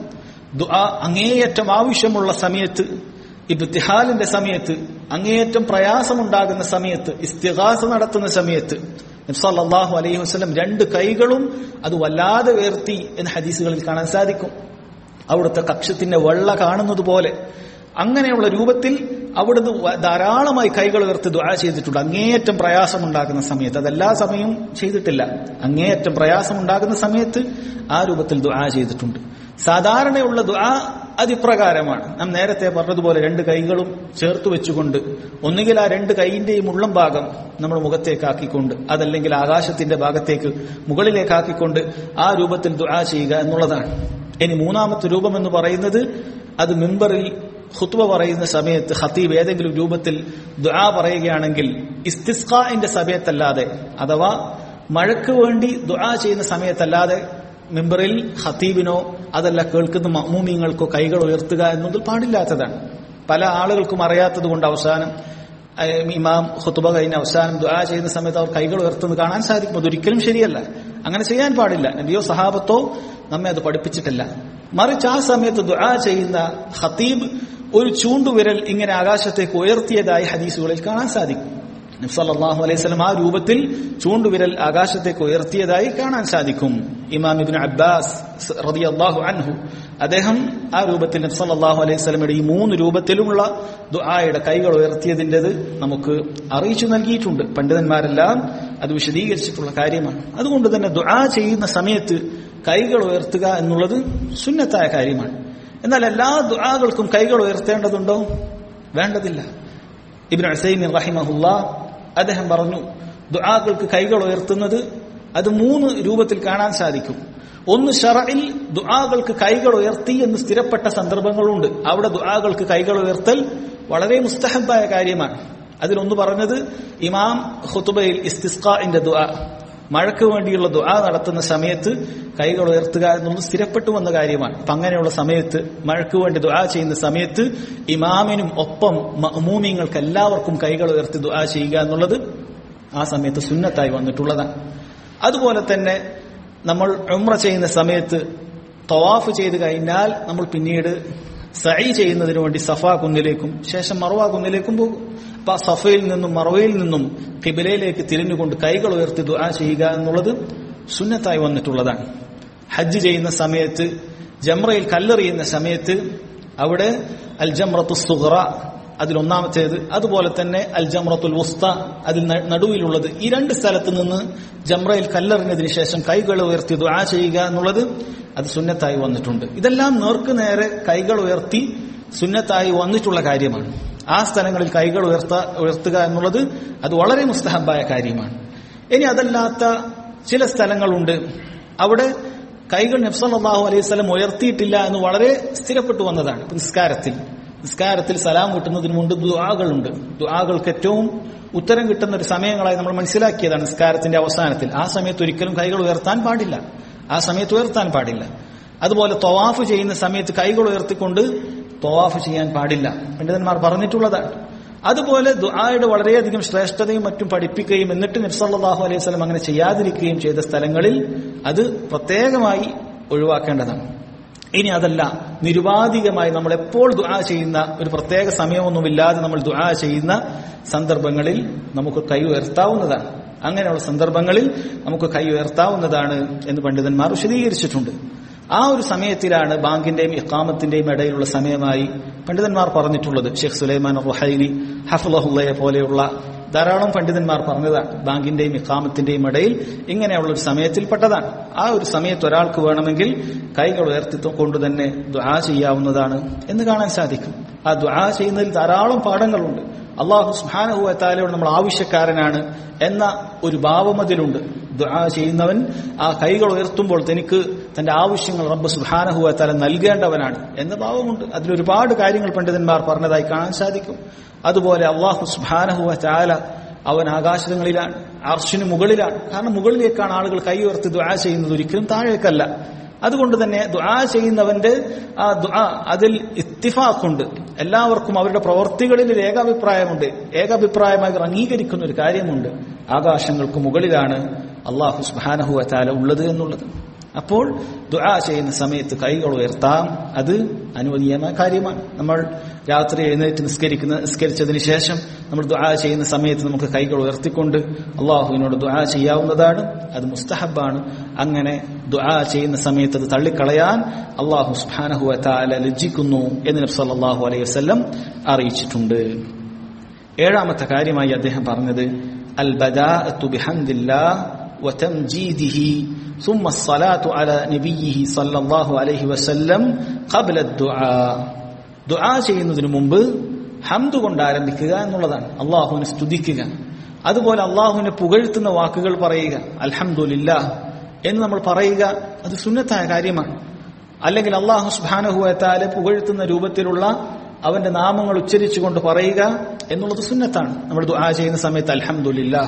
ദുആ അങ്ങേയറ്റം ആവശ്യമുള്ള സമയത്ത് ഇബ്തിഹാലിന്റെ സമയത്ത് അങ്ങേയറ്റം പ്രയാസമുണ്ടാകുന്ന സമയത്ത് ഇസ്തിഹാസ നടത്തുന്ന സമയത്ത് നബ്സല്ലാഹു അലൈഹി വസ്ലം രണ്ട് കൈകളും അത് വല്ലാതെ ഉയർത്തി എന്ന് ഹദീസുകളിൽ കാണാൻ സാധിക്കും അവിടുത്തെ കക്ഷത്തിന്റെ വെള്ള കാണുന്നത് പോലെ അങ്ങനെയുള്ള രൂപത്തിൽ അവിടുന്ന് ധാരാളമായി കൈകൾ ഉയർത്തി ദുആ ചെയ്തിട്ടുണ്ട് അങ്ങേയറ്റം പ്രയാസമുണ്ടാകുന്ന സമയത്ത് അതെല്ലാ സമയവും ചെയ്തിട്ടില്ല അങ്ങേയറ്റം പ്രയാസമുണ്ടാകുന്ന സമയത്ത് ആ രൂപത്തിൽ ദുആ ചെയ്തിട്ടുണ്ട് സാധാരണയുള്ള ദുആ അതിപ്രകാരമാണ് നാം നേരത്തെ പറഞ്ഞതുപോലെ രണ്ട് കൈകളും ചേർത്ത് വെച്ചുകൊണ്ട് ഒന്നുകിൽ ആ രണ്ട് കൈയിന്റെയും ഉള്ളം ഭാഗം നമ്മൾ മുഖത്തേക്കാക്കിക്കൊണ്ട് അതല്ലെങ്കിൽ ആകാശത്തിന്റെ ഭാഗത്തേക്ക് മുകളിലേക്കാക്കിക്കൊണ്ട് ആ രൂപത്തിൽ ദുആ ചെയ്യുക എന്നുള്ളതാണ് ഇനി മൂന്നാമത്തെ രൂപം എന്ന് പറയുന്നത് അത് മിമ്പറിൽ ഖുത്ബ പറയുന്ന സമയത്ത് ഖത്തീബ് ഏതെങ്കിലും രൂപത്തിൽ ദുആ പറയുകയാണെങ്കിൽ ഇസ്തിസ്ഖാന്റെ സമയത്തല്ലാതെ അഥവാ മഴയ്ക്ക് വേണ്ടി ദുആ ചെയ്യുന്ന സമയത്തല്ലാതെ മെമ്പറിൽ ഖത്തീബിനോ അതല്ല കേൾക്കുന്ന മമ്മൂമിങ്ങൾക്കോ കൈകൾ ഉയർത്തുക എന്നത് പാടില്ലാത്തതാണ് പല ആളുകൾക്കും അറിയാത്തത് കൊണ്ട് അവസാനം ഇമാം ഖുത്തുബ കഴിഞ്ഞ അവസാനം ദുആ ചെയ്യുന്ന സമയത്ത് അവർ കൈകൾ ഉയർത്തുന്നത് കാണാൻ സാധിക്കും അതൊരിക്കലും ശരിയല്ല അങ്ങനെ ചെയ്യാൻ പാടില്ല നബിയോ സഹാബത്തോ നമ്മെ അത് പഠിപ്പിച്ചിട്ടില്ല മറിച്ച് ആ സമയത്ത് ദുആ ചെയ്യുന്ന ഖത്തീബ് ഒരു ചൂണ്ടുവിരൽ ഇങ്ങനെ ആകാശത്തേക്ക് ഉയർത്തിയതായി ഹദീസുകളിൽ കാണാൻ സാധിക്കും നബ്സല്ലാഹു അലൈഹി സ്വലം ആ രൂപത്തിൽ ചൂണ്ടുവിരൽ ആകാശത്തേക്ക് ഉയർത്തിയതായി കാണാൻ സാധിക്കും ഇമാം ഇബിൻ അബ്ബാസ് റതി അള്ളാഹു അൻഹു അദ്ദേഹം ആ രൂപത്തിൽ നബ്സല്ലാഹു അലൈഹി സ്വലമയുടെ ഈ മൂന്ന് രൂപത്തിലുമുള്ള ദുആയുടെ കൈകൾ ഉയർത്തിയതിൻ്റെത് നമുക്ക് അറിയിച്ചു നൽകിയിട്ടുണ്ട് പണ്ഡിതന്മാരെല്ലാം അത് വിശദീകരിച്ചിട്ടുള്ള കാര്യമാണ് അതുകൊണ്ട് തന്നെ ദുആ ചെയ്യുന്ന സമയത്ത് കൈകൾ ഉയർത്തുക എന്നുള്ളത് സുന്നത്തായ കാര്യമാണ് എന്നാൽ എല്ലാ ദുആകൾക്കും കൈകൾ ഉയർത്തേണ്ടതുണ്ടോ വേണ്ടതില്ല ഇബിൻ അസൈമിൻ റഹിമഹുല്ല അദ്ദേഹം പറഞ്ഞു ദുആകൾക്ക് കൈകൾ ഉയർത്തുന്നത് അത് മൂന്ന് രൂപത്തിൽ കാണാൻ സാധിക്കും ഒന്ന് ഷറയിൽ ദുആകൾക്ക് കൈകൾ ഉയർത്തി എന്ന് സ്ഥിരപ്പെട്ട സന്ദർഭങ്ങളുണ്ട് അവിടെ ദുആകൾക്ക് കൈകൾ ഉയർത്തൽ വളരെ മുസ്തഹബായ കാര്യമാണ് അതിലൊന്ന് പറഞ്ഞത് ഇമാം ഖുതുബയിൽ ഇസ്തിസ്ഖാന്റെ ദുആ മഴയ്ക്ക് വേണ്ടിയുള്ള ദുആ നടത്തുന്ന സമയത്ത് കൈകൾ ഉയർത്തുക എന്നുള്ളത് സ്ഥിരപ്പെട്ടു വന്ന കാര്യമാണ് അപ്പൊ അങ്ങനെയുള്ള സമയത്ത് മഴയ്ക്ക് വേണ്ടി ദുആ ചെയ്യുന്ന സമയത്ത് ഇമാമിനും ഒപ്പം മഅമൂമിങ്ങൾക്ക് എല്ലാവർക്കും കൈകൾ ഉയർത്തി ദുആ ചെയ്യുക എന്നുള്ളത് ആ സമയത്ത് സുന്നത്തായി വന്നിട്ടുള്ളതാണ് അതുപോലെ തന്നെ നമ്മൾ ഉംറ ചെയ്യുന്ന സമയത്ത് തവാഫ് ചെയ്ത് കഴിഞ്ഞാൽ നമ്മൾ പിന്നീട് സൈ ചെയ്യുന്നതിന് വേണ്ടി സഫ കുന്നിലേക്കും ശേഷം മറവ കുന്നിലേക്കും പോകും അപ്പൊ ആ സഫയിൽ നിന്നും മറവയിൽ നിന്നും കിബിലയിലേക്ക് തിരിഞ്ഞുകൊണ്ട് കൈകൾ ഉയർത്തി ദുആ ചെയ്യുക എന്നുള്ളത് സുന്നത്തായി വന്നിട്ടുള്ളതാണ് ഹജ്ജ് ചെയ്യുന്ന സമയത്ത് ജംറയിൽ കല്ലെറിയുന്ന സമയത്ത് അവിടെ അൽ ജംറത്തു സുഹറ അതിലൊന്നാമത്തേത് അതുപോലെ തന്നെ അൽ ജംറത്തുൽ ഉസ്ത അതിൽ നടുവിലുള്ളത് ഈ രണ്ട് സ്ഥലത്ത് നിന്ന് ജംറയിൽ കല്ലെറിഞ്ഞതിന് ശേഷം കൈകൾ ഉയർത്തി ദുആ ചെയ്യുക എന്നുള്ളത് അത് സുന്നത്തായി വന്നിട്ടുണ്ട് ഇതെല്ലാം നേർക്ക് നേരെ കൈകൾ ഉയർത്തി സുന്നത്തായി വന്നിട്ടുള്ള കാര്യമാണ് ആ സ്ഥലങ്ങളിൽ കൈകൾ ഉയർത്ത ഉയർത്തുക എന്നുള്ളത് അത് വളരെ മുസ്തഹബായ കാര്യമാണ് ഇനി അതല്ലാത്ത ചില സ്ഥലങ്ങളുണ്ട് അവിടെ കൈകൾ നബ്സല്ലാഹു അലൈഹി സ്വലം ഉയർത്തിയിട്ടില്ല എന്ന് വളരെ സ്ഥിരപ്പെട്ടു വന്നതാണ് നിസ്കാരത്തിൽ നിസ്കാരത്തിൽ സലാം കിട്ടുന്നതിന് മുമ്പ് ദുആകളുണ്ട് ദുആകൾക്ക് ഏറ്റവും ഉത്തരം കിട്ടുന്ന ഒരു സമയങ്ങളായി നമ്മൾ മനസ്സിലാക്കിയതാണ് നിസ്കാരത്തിന്റെ അവസാനത്തിൽ ആ സമയത്ത് ഒരിക്കലും കൈകൾ ഉയർത്താൻ പാടില്ല ആ സമയത്ത് ഉയർത്താൻ പാടില്ല അതുപോലെ തൊവാഫ് ചെയ്യുന്ന സമയത്ത് കൈകൾ ഉയർത്തിക്കൊണ്ട് തൊവാഫ് ചെയ്യാൻ പാടില്ല പണ്ഡിതന്മാർ പറഞ്ഞിട്ടുള്ളതാണ് അതുപോലെ ദുആയുടെ വളരെയധികം ശ്രേഷ്ഠതയും മറ്റും പഠിപ്പിക്കുകയും എന്നിട്ട് നബ്സല്ലാഹു അലൈഹി സ്വലം അങ്ങനെ ചെയ്യാതിരിക്കുകയും ചെയ്ത സ്ഥലങ്ങളിൽ അത് പ്രത്യേകമായി ഒഴിവാക്കേണ്ടതാണ് ഇനി അതല്ല നിരുപാധികമായി നമ്മൾ എപ്പോൾ ദുആ ചെയ്യുന്ന ഒരു പ്രത്യേക സമയമൊന്നുമില്ലാതെ നമ്മൾ ദുആ ചെയ്യുന്ന സന്ദർഭങ്ങളിൽ നമുക്ക് കൈ ഉയർത്താവുന്നതാണ് അങ്ങനെയുള്ള സന്ദർഭങ്ങളിൽ നമുക്ക് കൈ ഉയർത്താവുന്നതാണ് എന്ന് പണ്ഡിതന്മാർ വിശദീകരിച്ചിട്ടുണ്ട് ആ ഒരു സമയത്തിലാണ് ബാങ്കിന്റെയും ഇക്കാമത്തിന്റെയും ഇടയിലുള്ള സമയമായി പണ്ഡിതന്മാർ പറഞ്ഞിട്ടുള്ളത് ഷെയ്ഖ് സുലൈമാൻ റുഹൈലി ഹഫുലഹുല്ലയെ പോലെയുള്ള ധാരാളം പണ്ഡിതന്മാർ പറഞ്ഞതാണ് ബാങ്കിന്റെയും ഇക്കാമത്തിന്റെയും ഇടയിൽ ഇങ്ങനെയുള്ള ഒരു സമയത്തിൽപ്പെട്ടതാണ് ആ ഒരു സമയത്ത് ഒരാൾക്ക് വേണമെങ്കിൽ കൈകൾ ഉയർത്തിക്കൊണ്ട് തന്നെ ദ്വാ ചെയ്യാവുന്നതാണ് എന്ന് കാണാൻ സാധിക്കും ആ ദ്വാ ചെയ്യുന്നതിൽ ധാരാളം പാഠങ്ങളുണ്ട് അള്ളാഹു സുഹാനഹുവ താലയോട് നമ്മൾ ആവശ്യക്കാരനാണ് എന്ന ഒരു ഭാവം അതിലുണ്ട് ദുആ ചെയ്യുന്നവൻ ആ കൈകൾ ഉയർത്തുമ്പോൾ തനിക്ക് തന്റെ ആവശ്യങ്ങൾ റബ്ബ് സുഹാനഹുവ താല നൽകേണ്ടവനാണ് എന്ന ഭാവമുണ്ട് അതിലൊരുപാട് കാര്യങ്ങൾ പണ്ഡിതന്മാർ പറഞ്ഞതായി കാണാൻ സാധിക്കും അതുപോലെ അള്ളാഹു സുഹാനഹുവ താല അവൻ ആകാശങ്ങളിലാണ് അർഷിന് മുകളിലാണ് കാരണം മുകളിലേക്കാണ് ആളുകൾ കൈ ഉയർത്തി ദുആ ചെയ്യുന്നത് ഒരിക്കലും താഴേക്കല്ല അതുകൊണ്ട് തന്നെ ദുആ ചെയ്യുന്നവന്റെ ആ ദുആ അതിൽ ഇത്തിഫാഖുണ്ട് എല്ലാവർക്കും അവരുടെ പ്രവർത്തികളിൽ ഒരു ഏകാഭിപ്രായമുണ്ട് ഏകാഭിപ്രായമായി അംഗീകരിക്കുന്ന ഒരു കാര്യമുണ്ട് ആകാശങ്ങൾക്ക് മുകളിലാണ് അള്ളാഹു സുബാനഹു അത്താല ഉള്ളത് എന്നുള്ളത് അപ്പോൾ ദുആ ചെയ്യുന്ന സമയത്ത് കൈകൾ ഉയർത്താം അത് അനുവദീയമായ കാര്യമാണ് നമ്മൾ രാത്രി എഴുന്നേറ്റ് നിസ്കരിക്കുന്ന നിസ്കരിച്ചതിന് ശേഷം നമ്മൾ ദുആ ചെയ്യുന്ന സമയത്ത് നമുക്ക് കൈകൾ ഉയർത്തിക്കൊണ്ട് അള്ളാഹുവിനോട് ദുആ ചെയ്യാവുന്നതാണ് അത് മുസ്തഹബാണ് അങ്ങനെ ദുആ ചെയ്യുന്ന സമയത്ത് അത് തള്ളിക്കളയാൻ അള്ളാഹു സുബ്ഹാനഹു വതആല ലജ്ജിക്കുന്നു എന്ന് നബി സല്ലല്ലാഹു അലൈഹി വസല്ലം അറിയിച്ചിട്ടുണ്ട് ഏഴാമത്തെ കാര്യമായി അദ്ദേഹം പറഞ്ഞത് അൽ ബദാഅത്തു ബിഹംദില്ലാഹ് وتمجيده ثم الصلاة على نبيه صلى الله عليه وسلم قبل الدعاء ദുആ ചെയ്യുന്നതിന് മുമ്പ് ഹംദ് കൊണ്ട് ആരംഭിക്കുക എന്നുള്ളതാണ് അള്ളാഹുവിനെ സ്തുതിക്കുക അതുപോലെ അള്ളാഹുവിനെ പുകഴ്ത്തുന്ന വാക്കുകൾ പറയുക അൽഹംദുലില്ലാ എന്ന് നമ്മൾ പറയുക അത് സുന്നത്തായ കാര്യമാണ് അല്ലെങ്കിൽ അള്ളാഹു സുബാനഹുവത്താലെ പുകഴ്ത്തുന്ന രൂപത്തിലുള്ള അവന്റെ നാമങ്ങൾ ഉച്ചരിച്ചുകൊണ്ട് പറയുക എന്നുള്ളത് സുന്നത്താണ് നമ്മൾ ദുആ ചെയ്യുന്ന സമയത്ത് അൽഹംദുലില്ലാ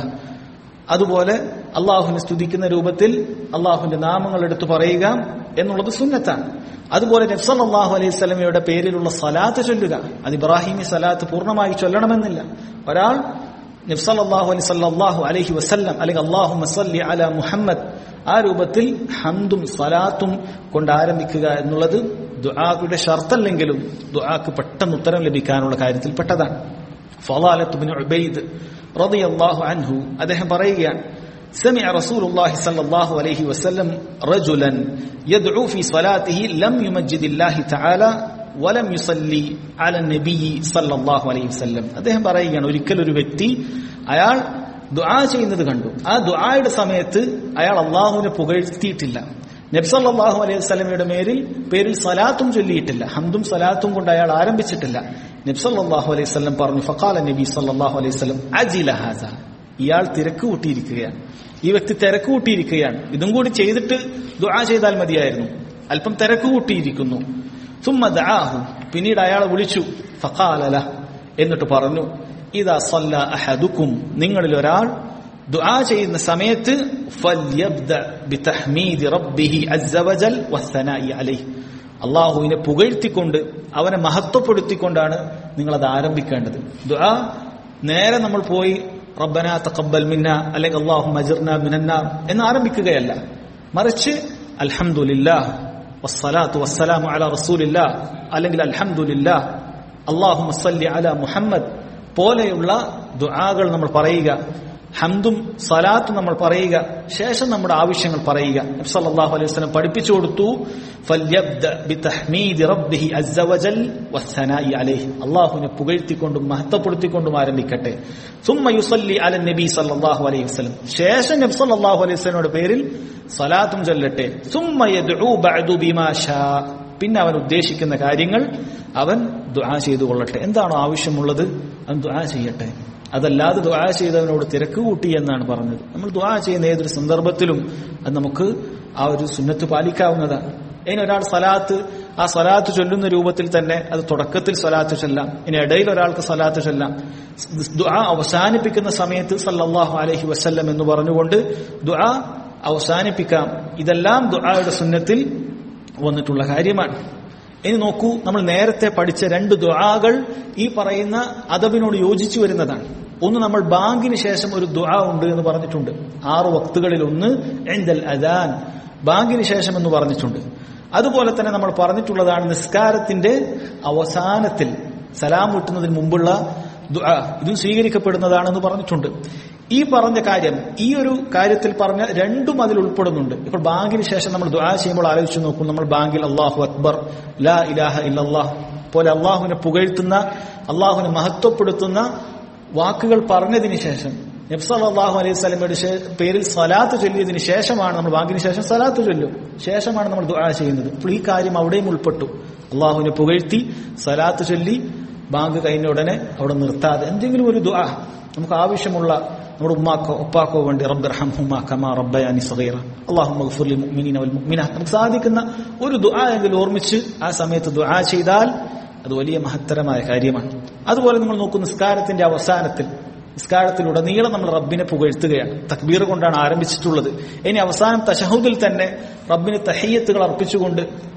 അതുപോലെ അള്ളാഹുവിനെ സ്തുതിക്കുന്ന രൂപത്തിൽ അള്ളാഹുവിന്റെ നാമങ്ങൾ എടുത്തു പറയുക എന്നുള്ളത് സുന്നത്താണ് അതുപോലെ നബ്സല്ലാഹു അലൈഹി സ്വലമയുടെ പേരിലുള്ള സലാത്ത് ചൊല്ലുക അത് ഇബ്രാഹിമി സലാത്ത് പൂർണ്ണമായി ചൊല്ലണമെന്നില്ല ഒരാൾ നബ്സല്ലാഹു അലൈഹി സല്ലാഹു അലൈഹി വസല്ലം അല്ലെങ്കിൽ അള്ളാഹു മസല്ലി അല മുഹമ്മദ് ആ രൂപത്തിൽ ഹന്തും സലാത്തും കൊണ്ട് ആരംഭിക്കുക എന്നുള്ളത് ദുആയുടെ ഷർത്തല്ലെങ്കിലും ദുആക്ക് പെട്ടെന്ന് ഉത്തരം ലഭിക്കാനുള്ള കാര്യത്തിൽ പെട്ടതാണ് ഫലാലത്ത് ബിൻ ഉബൈദ് റളിയല്ലാഹു അൻഹു അദ്ദേഹം പറയുകയാണ് سمع رسول الله صلى الله عليه وسلم رجلا يدعو في صلاته لم يمجد الله تعالى ولم يصلي على النبي صلى الله عليه وسلم അദ്ദേഹം പറയുകയാണ് ഒരിക്കൽ ഒരു വ്യക്തി അയാൾ ദുആ ചെയ്യുന്നത് കണ്ടു ആ ദുആയുടെ സമയത്ത് അയാൾ അള്ളാഹുവിനെ പുകഴ്ത്തിയിട്ടില്ല നബ്സല്ലാഹു അലൈഹി വസ്ലമയുടെ മേരിൽ പേരിൽ സലാത്തും ചൊല്ലിയിട്ടില്ല ഹംദും സലാത്തും കൊണ്ട് അയാൾ ആരംഭിച്ചിട്ടില്ല നബ്സല്ലാഹു അലൈഹി വസ്ലം പറഞ്ഞു ഫക്കാല നബി സല്ലാഹു അലൈഹി വസ്ലം അജില ഹാസ ഇയാൾ തിരക്ക് കൂട്ടിയിരിക്കുകയാണ് ഈ വ്യക്തി തിരക്ക് കൂട്ടിയിരിക്കുകയാണ് ഇതും കൂടി ചെയ്തിട്ട് ദുആ ചെയ്താൽ മതിയായിരുന്നു അല്പം തിരക്ക് കൂട്ടിയിരിക്കുന്നു സുമ്മ ദആഹു പിന്നീട് അയാളെ വിളിച്ചു ഫഖാലല എന്നിട്ട് പറഞ്ഞു ഇതാ സല്ല അഹദുക്കും നിങ്ങളിൽ ഒരാൾ ദുആ ചെയ്യുന്ന സമയത്ത് ഫല്യബ്ദ ബിതഹ്മീദി റബ്ബിഹി അസ്സ വജൽ വസ്സനാഇ അലൈഹി അള്ളാഹുവിനെ പുകഴ്ത്തിക്കൊണ്ട് അവനെ മഹത്വപ്പെടുത്തിക്കൊണ്ടാണ് നിങ്ങൾ അത് ആരംഭിക്കേണ്ടത് ദുആ നേരെ നമ്മൾ പോയി റബ്ബന തഖബ്ബൽ മിന്ന അല്ലെങ്കിൽ അള്ളാഹു മജിർന മിനന്നാർ എന്ന് ആരംഭിക്കുകയല്ല മറിച്ച് അൽഹംദുലില്ലാ വസ്സലാത്തു വസ്സലാമു അല റസൂലില്ലാ അല്ലെങ്കിൽ അൽഹംദുലില്ലാ അള്ളാഹു മസ്സല്ലി അല മുഹമ്മദ് പോലെയുള്ള ദുആകൾ നമ്മൾ പറയുക ഹംദും സലാത്തും നമ്മൾ പറയുക ശേഷം നമ്മുടെ ആവശ്യങ്ങൾ പറയുക സല്ലല്ലാഹു അലൈഹി വസല്ലം പഠിപ്പിച്ചു കൊടുത്തു ഫല്യബ്ദ ബിതഹ്മീദി റബ്ബിഹി അസ്സ വജൽ വസ്സനാഇ അലൈഹി അല്ലാഹുവിനെ പുകഴ്ത്തിക്കൊണ്ടും മഹത്വപ്പെടുത്തിക്കൊണ്ടും ആരംഭിക്കട്ടെ സുമ്മ യുസല്ലി അല നബി സല്ലല്ലാഹു അലൈഹി വസല്ലം ശേഷം നബി സല്ലല്ലാഹു അലൈഹി വസല്ലമയുടെ പേരിൽ സലാത്തും ചൊല്ലട്ടെ സുമ്മ യദ്ഉ ബഅദു ബിമാ ഷാ പിന്നെ അവൻ ഉദ്ദേശിക്കുന്ന കാര്യങ്ങൾ അവൻ ദുആ ചെയ്തു കൊള്ളട്ടെ എന്താണോ ആവശ്യമുള്ളത് അവൻ ദുആ ചെയ്യട്ടെ അതല്ലാതെ ദുആ ചെയ്തവനോട് തിരക്ക് കൂട്ടി എന്നാണ് പറഞ്ഞത് നമ്മൾ ദുആ ചെയ്യുന്ന ഏതൊരു സന്ദർഭത്തിലും അത് നമുക്ക് ആ ഒരു സുന്നത്ത് പാലിക്കാവുന്നതാണ് ഇനി ഒരാൾ സലാത്ത് ആ സലാത്ത് ചൊല്ലുന്ന രൂപത്തിൽ തന്നെ അത് തുടക്കത്തിൽ സലാത്ത് ചൊല്ലാം ഇനി ഇടയിൽ ഒരാൾക്ക് സലാത്ത് ചൊല്ലാം ദുആ അവസാനിപ്പിക്കുന്ന സമയത്ത് സല്ലല്ലാഹു അലൈഹി വസല്ലം എന്ന് പറഞ്ഞുകൊണ്ട് ദുആ അവസാനിപ്പിക്കാം ഇതെല്ലാം ദുആയുടെ സുന്നത്തിൽ വന്നിട്ടുള്ള കാര്യമാണ് ഇനി നോക്കൂ നമ്മൾ നേരത്തെ പഠിച്ച രണ്ട് ദുആകൾ ഈ പറയുന്ന അദബിനോട് യോജിച്ചു വരുന്നതാണ് ഒന്ന് നമ്മൾ ബാങ്കിന് ശേഷം ഒരു ദുആ ഉണ്ട് എന്ന് പറഞ്ഞിട്ടുണ്ട് ആറ് വക്തുകളിൽ ഒന്ന് എന്തൽ അദാൻ ബാങ്കിന് ശേഷം എന്ന് പറഞ്ഞിട്ടുണ്ട് അതുപോലെ തന്നെ നമ്മൾ പറഞ്ഞിട്ടുള്ളതാണ് നിസ്കാരത്തിന്റെ അവസാനത്തിൽ സലാം വിട്ടുന്നതിന് മുമ്പുള്ള ദുആ ഇതും സ്വീകരിക്കപ്പെടുന്നതാണെന്ന് പറഞ്ഞിട്ടുണ്ട് ഈ പറഞ്ഞ കാര്യം ഈ ഒരു കാര്യത്തിൽ പറഞ്ഞ രണ്ടും അതിൽ ഉൾപ്പെടുന്നുണ്ട് ഇപ്പോൾ ബാങ്കിന് ശേഷം നമ്മൾ ദുആ ചെയ്യുമ്പോൾ ആലോചിച്ച് നോക്കും നമ്മൾ ബാങ്കിൽ അള്ളാഹു അക്ബർ ലാ ഇലാഹ ഇല്ലല്ലാഹ് പോലെ അള്ളാഹുവിനെ പുകഴ്ത്തുന്ന അള്ളാഹുവിനെ മഹത്വപ്പെടുത്തുന്ന വാക്കുകൾ പറഞ്ഞതിന് ശേഷം നബ്സല്ലാഹു അലൈഹി സ്വലമയുടെ പേരിൽ സലാത്ത് ചൊല്ലിയതിന് ശേഷമാണ് നമ്മൾ ബാങ്കിന് ശേഷം സലാത്ത് ചൊല്ലും ശേഷമാണ് നമ്മൾ ദുആ ചെയ്യുന്നത് അപ്പോൾ ഈ കാര്യം അവിടെയും ഉൾപ്പെട്ടു അള്ളാഹുവിനെ പുകഴ്ത്തി സലാത്ത് ചൊല്ലി ബാങ്ക് കഴിഞ്ഞ ഉടനെ അവിടെ നിർത്താതെ എന്തെങ്കിലും ഒരു ദുആ നമുക്ക് ആവശ്യമുള്ള നമ്മുടെ ഉമ്മാക്കോ ഉപ്പാക്കോ വേണ്ടി റബ്ബർഹംഹുമാ കമാ റബ്ബയാനി സഗീറ അല്ലാഹുമ്മ ഗഫിർ ലിൽ മുഅ്മിനീന വൽ മുഅ്മിനാത്ത് നമുക്ക് സാധിക്കുന്ന ഒരു ദുആ എങ്കിലും ഓർമ്മിച്ച് ആ സമയത്ത് ദുആ ചെയ്താൽ അത് വലിയ മഹത്തരമായ കാര്യമാണ് അതുപോലെ നമ്മൾ നോക്കും നിസ്കാരത്തിന്റെ അവസാനത്തിൽ നിസ്കാരത്തിലുടനീളം നമ്മൾ റബ്ബിനെ പുകഴ്ത്തുകയാണ് തക്ബീർ കൊണ്ടാണ് ആരംഭിച്ചിട്ടുള്ളത് ഇനി അവസാനം തശഹുദിൽ തന്നെ റബ്ബിന് തഹയ്യത്തുകൾ അർപ്പിച്ചുകൊണ്ട്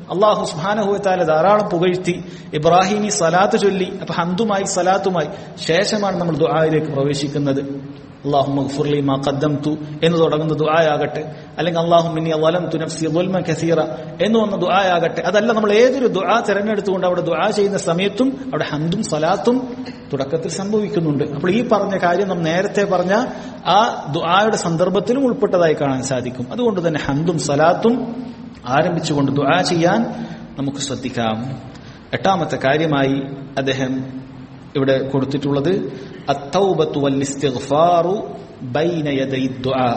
അള്ളാഹു സുബാനഹുവത്താല ധാരാളം പുകഴ്ത്തി ഇബ്രാഹിമി സലാത്ത് ചൊല്ലി അപ്പൊ ഹന്തുമായി സലാത്തുമായി ശേഷമാണ് നമ്മൾ ദുആയിലേക്ക് പ്രവേശിക്കുന്നത് അള്ളാഹു മഗ്ഫുർലി മാ ഖദ്ദംതു എന്ന് തുടങ്ങുന്ന ദുആയാകട്ടെ അല്ലെങ്കിൽ അള്ളാഹു മിന്നി വലംതു നഫ്സി ദുൽമൻ കസീറ എന്ന് വന്ന ദുആയാകട്ടെ അതല്ല നമ്മൾ ഏതൊരു ദുആ തിരഞ്ഞെടുത്തുകൊണ്ട് അവിടെ ദുആ ചെയ്യുന്ന സമയത്തും അവിടെ ഹന്തും സലാത്തും തുടക്കത്തിൽ സംഭവിക്കുന്നുണ്ട് അപ്പോൾ ഈ പറഞ്ഞ കാര്യം നാം നേരത്തെ പറഞ്ഞ ആ ദുആയുടെ സന്ദർഭത്തിലും ഉൾപ്പെട്ടതായി കാണാൻ സാധിക്കും അതുകൊണ്ട് തന്നെ ഹന്തും സലാത്തും ആരംഭിച്ചുകൊണ്ട് ദുആ ചെയ്യാൻ നമുക്ക് ശ്രദ്ധിക്കാം എട്ടാമത്തെ കാര്യമായി അദ്ദേഹം ഇവിടെ കൊടുത്തിട്ടുള്ളത് അത്തൗബത്തു വല്ലിസ്തിഗ്ഫാറു ബൈന യദൈ ദുആ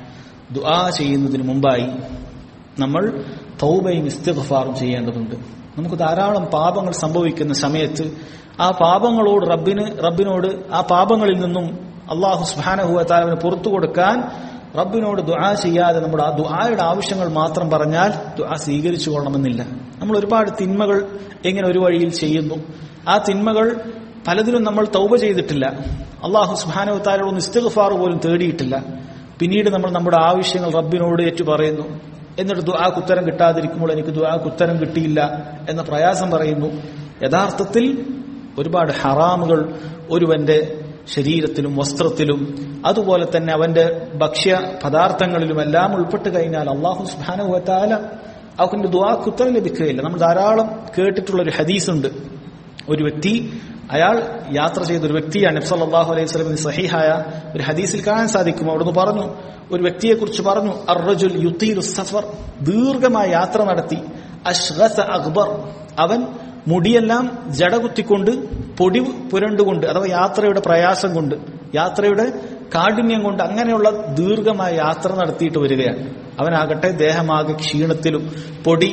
ദുആ ചെയ്യുന്നതിന് മുമ്പായി നമ്മൾ തൗബയും ഇസ്തിഗ്ഫാറും ചെയ്യേണ്ടതുണ്ട് നമുക്ക് ധാരാളം പാപങ്ങൾ സംഭവിക്കുന്ന സമയത്ത് ആ പാപങ്ങളോട് റബ്ബിന് റബ്ബിനോട് ആ പാപങ്ങളിൽ നിന്നും അള്ളാഹു സുബാനഹുവത്താലവിന് പുറത്തു കൊടുക്കാൻ റബ്ബിനോട് ദുആ ചെയ്യാതെ നമ്മുടെ ആ ദുആയുടെ ആവശ്യങ്ങൾ മാത്രം പറഞ്ഞാൽ ദുആ സ്വീകരിച്ചു കൊള്ളണമെന്നില്ല നമ്മൾ ഒരുപാട് തിന്മകൾ എങ്ങനെ ഒരു വഴിയിൽ ചെയ്യുന്നു ആ തിന്മകൾ പലതിലും നമ്മൾ തൗബ ചെയ്തിട്ടില്ല അള്ളാഹു സുബാനവത്താലോട് ഇസ്തിഗ്ഫാർ പോലും തേടിയിട്ടില്ല പിന്നീട് നമ്മൾ നമ്മുടെ ആവശ്യങ്ങൾ റബ്ബിനോട് ഏറ്റു പറയുന്നു എന്നിട്ട് ദുആക്ക് ഉത്തരം കിട്ടാതിരിക്കുമ്പോൾ എനിക്ക് ദുആക്ക് ഉത്തരം കിട്ടിയില്ല എന്ന പ്രയാസം പറയുന്നു യഥാർത്ഥത്തിൽ ഒരുപാട് ഹറാമുകൾ ഒരുവന്റെ ശരീരത്തിലും വസ്ത്രത്തിലും അതുപോലെ തന്നെ അവന്റെ ഭക്ഷ്യ പദാർത്ഥങ്ങളിലും എല്ലാം ഉൾപ്പെട്ട് കഴിഞ്ഞാൽ അള്ളാഹു സുബാനുവത്താല അവന്റെ ദുആക്ക് ഉത്തരം ലഭിക്കുകയില്ല നമ്മൾ ധാരാളം കേട്ടിട്ടുള്ള ഒരു ഹദീസുണ്ട് ഒരു വ്യക്തി അയാൾ യാത്ര ചെയ്ത ഒരു വ്യക്തിയാണ് നബ്സല്ലാഹു അലൈഹി സ്വലമിന് സഹിഹായ ഒരു ഹദീസിൽ കാണാൻ സാധിക്കും അവിടുന്ന് പറഞ്ഞു ഒരു വ്യക്തിയെ കുറിച്ച് പറഞ്ഞു അർറജുൽ യുത്തീലു സഫർ ദീർഘമായ യാത്ര നടത്തി അഷ്ഗസ അക്ബർ അവൻ മുടിയെല്ലാം ജടകുത്തിക്കൊണ്ട് പൊടി പുരണ്ടുകൊണ്ട് അഥവാ യാത്രയുടെ പ്രയാസം കൊണ്ട് യാത്രയുടെ കാഠിന്യം കൊണ്ട് അങ്ങനെയുള്ള ദീർഘമായ യാത്ര നടത്തിയിട്ട് വരികയാണ് അവനാകട്ടെ ദേഹമാകെ ക്ഷീണത്തിലും പൊടി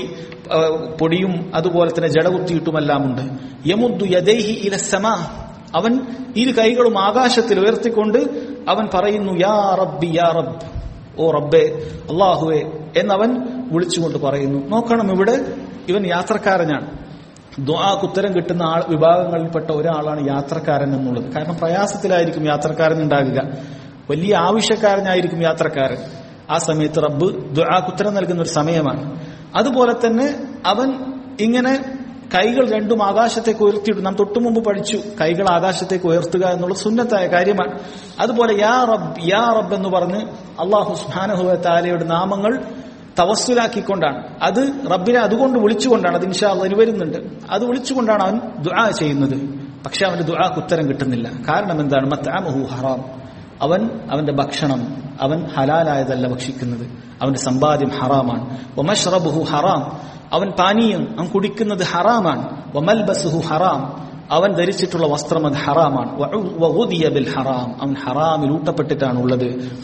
പൊടിയും അതുപോലെ തന്നെ ജടകുത്തിയിട്ടുമെല്ലാം ഉണ്ട് യമുദ്ദു യദൈഹി ഇലസമ അവൻ ഇരു കൈകളും ആകാശത്തിൽ ഉയർത്തിക്കൊണ്ട് അവൻ പറയുന്നു യാ റബ്ബി യാ റബ്ബ് ഓ റബ്ബേ അള്ളാഹുവേ എന്നവൻ വിളിച്ചുകൊണ്ട് പറയുന്നു നോക്കണം ഇവിടെ ഇവൻ യാത്രക്കാരനാണ് ദ്വാക്ക് ഉത്തരം കിട്ടുന്ന ആൾ വിഭാഗങ്ങളിൽപ്പെട്ട ഒരാളാണ് യാത്രക്കാരൻ എന്നുള്ളത് കാരണം പ്രയാസത്തിലായിരിക്കും യാത്രക്കാരൻ ഉണ്ടാകുക വലിയ ആവശ്യക്കാരനായിരിക്കും യാത്രക്കാരൻ ആ സമയത്ത് റബ്ബ് ദ്വാക്ക് ഉത്തരം നൽകുന്ന ഒരു സമയമാണ് അതുപോലെ തന്നെ അവൻ ഇങ്ങനെ കൈകൾ രണ്ടും ആകാശത്തേക്ക് ഉയർത്തിയിട്ടു നാം തൊട്ടു മുമ്പ് പഠിച്ചു കൈകൾ ആകാശത്തേക്ക് ഉയർത്തുക എന്നുള്ള സുന്നത്തായ കാര്യമാണ് അതുപോലെ യാ റബ്ബ് യാ റബ്ബ് എന്ന് പറഞ്ഞ് അള്ളാഹു സുഹാനഹുവ താലയുടെ നാമങ്ങൾ തവസ്സുലാക്കിക്കൊണ്ടാണ് അത് റബ്ബിനെ അതുകൊണ്ട് വിളിച്ചുകൊണ്ടാണ് അത് ഇൻഷാ അതിന് വരുന്നുണ്ട് അത് വിളിച്ചുകൊണ്ടാണ് അവൻ ദുആ ചെയ്യുന്നത് പക്ഷെ അവന്റെ ദുആക്ക് ഉത്തരം കിട്ടുന്നില്ല കാരണം എന്താണ് മത്താമഹു ഹറാം അവൻ അവന്റെ ഭക്ഷണം അവൻ ഹലാലായതല്ല ഭക്ഷിക്കുന്നത് അവന്റെ സമ്പാദ്യം ഹറാമാണ് ഒമഷ്റബുഹു ഹറാം അവൻ പാനീയം അവൻ കുടിക്കുന്നത് ഹറാമാണ് ഒമൽബസുഹു ഹറാം അവൻ ധരിച്ചിട്ടുള്ള വസ്ത്രം അത് ഹറാമാണ് ബിൽ ഹറാം അവൻ ഹറാമിൽ ഊട്ടപ്പെട്ടിട്ടാണ് ഉള്ളത്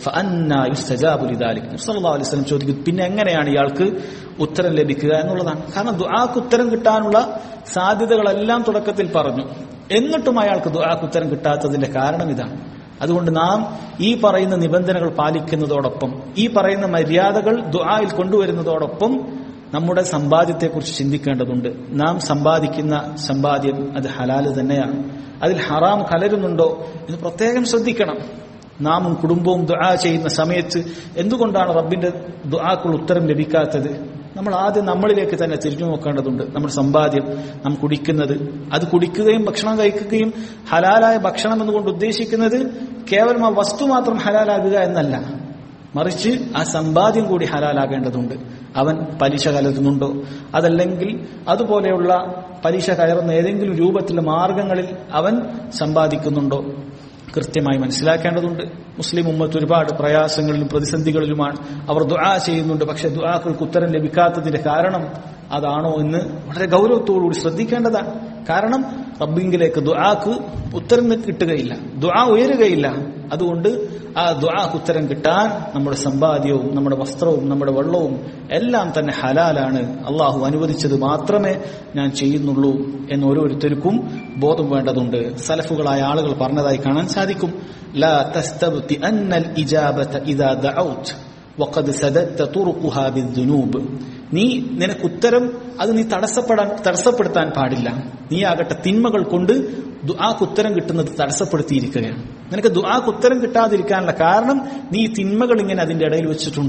അലൈഹി ചോദിക്കും പിന്നെ എങ്ങനെയാണ് ഇയാൾക്ക് ഉത്തരം ലഭിക്കുക എന്നുള്ളതാണ് കാരണം ദുആക്ക് ഉത്തരം കിട്ടാനുള്ള സാധ്യതകളെല്ലാം തുടക്കത്തിൽ പറഞ്ഞു എന്നിട്ടും അയാൾക്ക് ദുആക്ക് ഉത്തരം കിട്ടാത്തതിന്റെ കാരണം ഇതാണ് അതുകൊണ്ട് നാം ഈ പറയുന്ന നിബന്ധനകൾ പാലിക്കുന്നതോടൊപ്പം ഈ പറയുന്ന മര്യാദകൾ ദുആയിൽ കൊണ്ടുവരുന്നതോടൊപ്പം നമ്മുടെ സമ്പാദ്യത്തെക്കുറിച്ച് ചിന്തിക്കേണ്ടതുണ്ട് നാം സമ്പാദിക്കുന്ന സമ്പാദ്യം അത് ഹലാല് തന്നെയാണ് അതിൽ ഹറാം കലരുന്നുണ്ടോ എന്ന് പ്രത്യേകം ശ്രദ്ധിക്കണം നാമും കുടുംബവും ദുആ ചെയ്യുന്ന സമയത്ത് എന്തുകൊണ്ടാണ് റബ്ബിന്റെ ദുആക്കുൾ ഉത്തരം ലഭിക്കാത്തത് നമ്മൾ ആദ്യം നമ്മളിലേക്ക് തന്നെ തിരിഞ്ഞു നോക്കേണ്ടതുണ്ട് നമ്മുടെ സമ്പാദ്യം നാം കുടിക്കുന്നത് അത് കുടിക്കുകയും ഭക്ഷണം കഴിക്കുകയും ഹലാലായ ഭക്ഷണം എന്നുകൊണ്ട് ഉദ്ദേശിക്കുന്നത് കേവലം ആ വസ്തു മാത്രം ഹലാലാകുക എന്നല്ല മറിച്ച് ആ സമ്പാദ്യം കൂടി ഹലാലാകേണ്ടതുണ്ട് അവൻ പലിശ കലരുന്നുണ്ടോ അതല്ലെങ്കിൽ അതുപോലെയുള്ള പലിശ കയറുന്ന ഏതെങ്കിലും രൂപത്തിലുള്ള മാർഗങ്ങളിൽ അവൻ സമ്പാദിക്കുന്നുണ്ടോ കൃത്യമായി മനസ്സിലാക്കേണ്ടതുണ്ട് മുസ്ലിം ഉമ്മത്ത് ഒരുപാട് പ്രയാസങ്ങളിലും പ്രതിസന്ധികളിലുമാണ് അവർ ദുആ ചെയ്യുന്നുണ്ട് പക്ഷെ ദുആക്കൾക്ക് ഉത്തരം ലഭിക്കാത്തതിന്റെ കാരണം അതാണോ എന്ന് വളരെ ഗൗരവത്തോടുകൂടി ശ്രദ്ധിക്കേണ്ടതാണ് കാരണം റബ്ബിങ്കിലേക്ക് ദുആക്ക് ഉത്തരം കിട്ടുകയില്ല ദുആ ഉയരുകയില്ല അതുകൊണ്ട് ആ ദുആക്ക് ഉത്തരം കിട്ടാൻ നമ്മുടെ സമ്പാദ്യവും നമ്മുടെ വസ്ത്രവും നമ്മുടെ വെള്ളവും എല്ലാം തന്നെ ഹലാലാണ് അള്ളാഹു അനുവദിച്ചത് മാത്രമേ ഞാൻ ചെയ്യുന്നുള്ളൂ എന്ന് ഓരോരുത്തർക്കും ബോധം വേണ്ടതുണ്ട് സലഫുകളായ ആളുകൾ പറഞ്ഞതായി കാണാൻ സാധിക്കും ലാ തസ്തബ്തി അന്നൽ ഇജാബത ഇദാ ദഅൗത് വഖദ് സദത്ത തുറുഖുഹാ ബിദ്ദുനൂബ് നീ നിനക്ക് ഉത്തരം അത് നീ തടസ്സപ്പെടാൻ തടസ്സപ്പെടുത്താൻ പാടില്ല നീ ആകട്ടെ തിന്മകൾ കൊണ്ട് ദുആക്ക് ഉത്തരം കിട്ടുന്നത് തടസ്സപ്പെടുത്തിയിരിക്കുകയാണ് നിനക്ക് ദുആക്ക് ഉത്തരം കിട്ടാതിരിക്കാനുള്ള കാരണം നീ തിന്മകൾ ഇങ്ങനെ അതിന്റെ ഇടയിൽ വെച്ചിട്ടുണ്ട്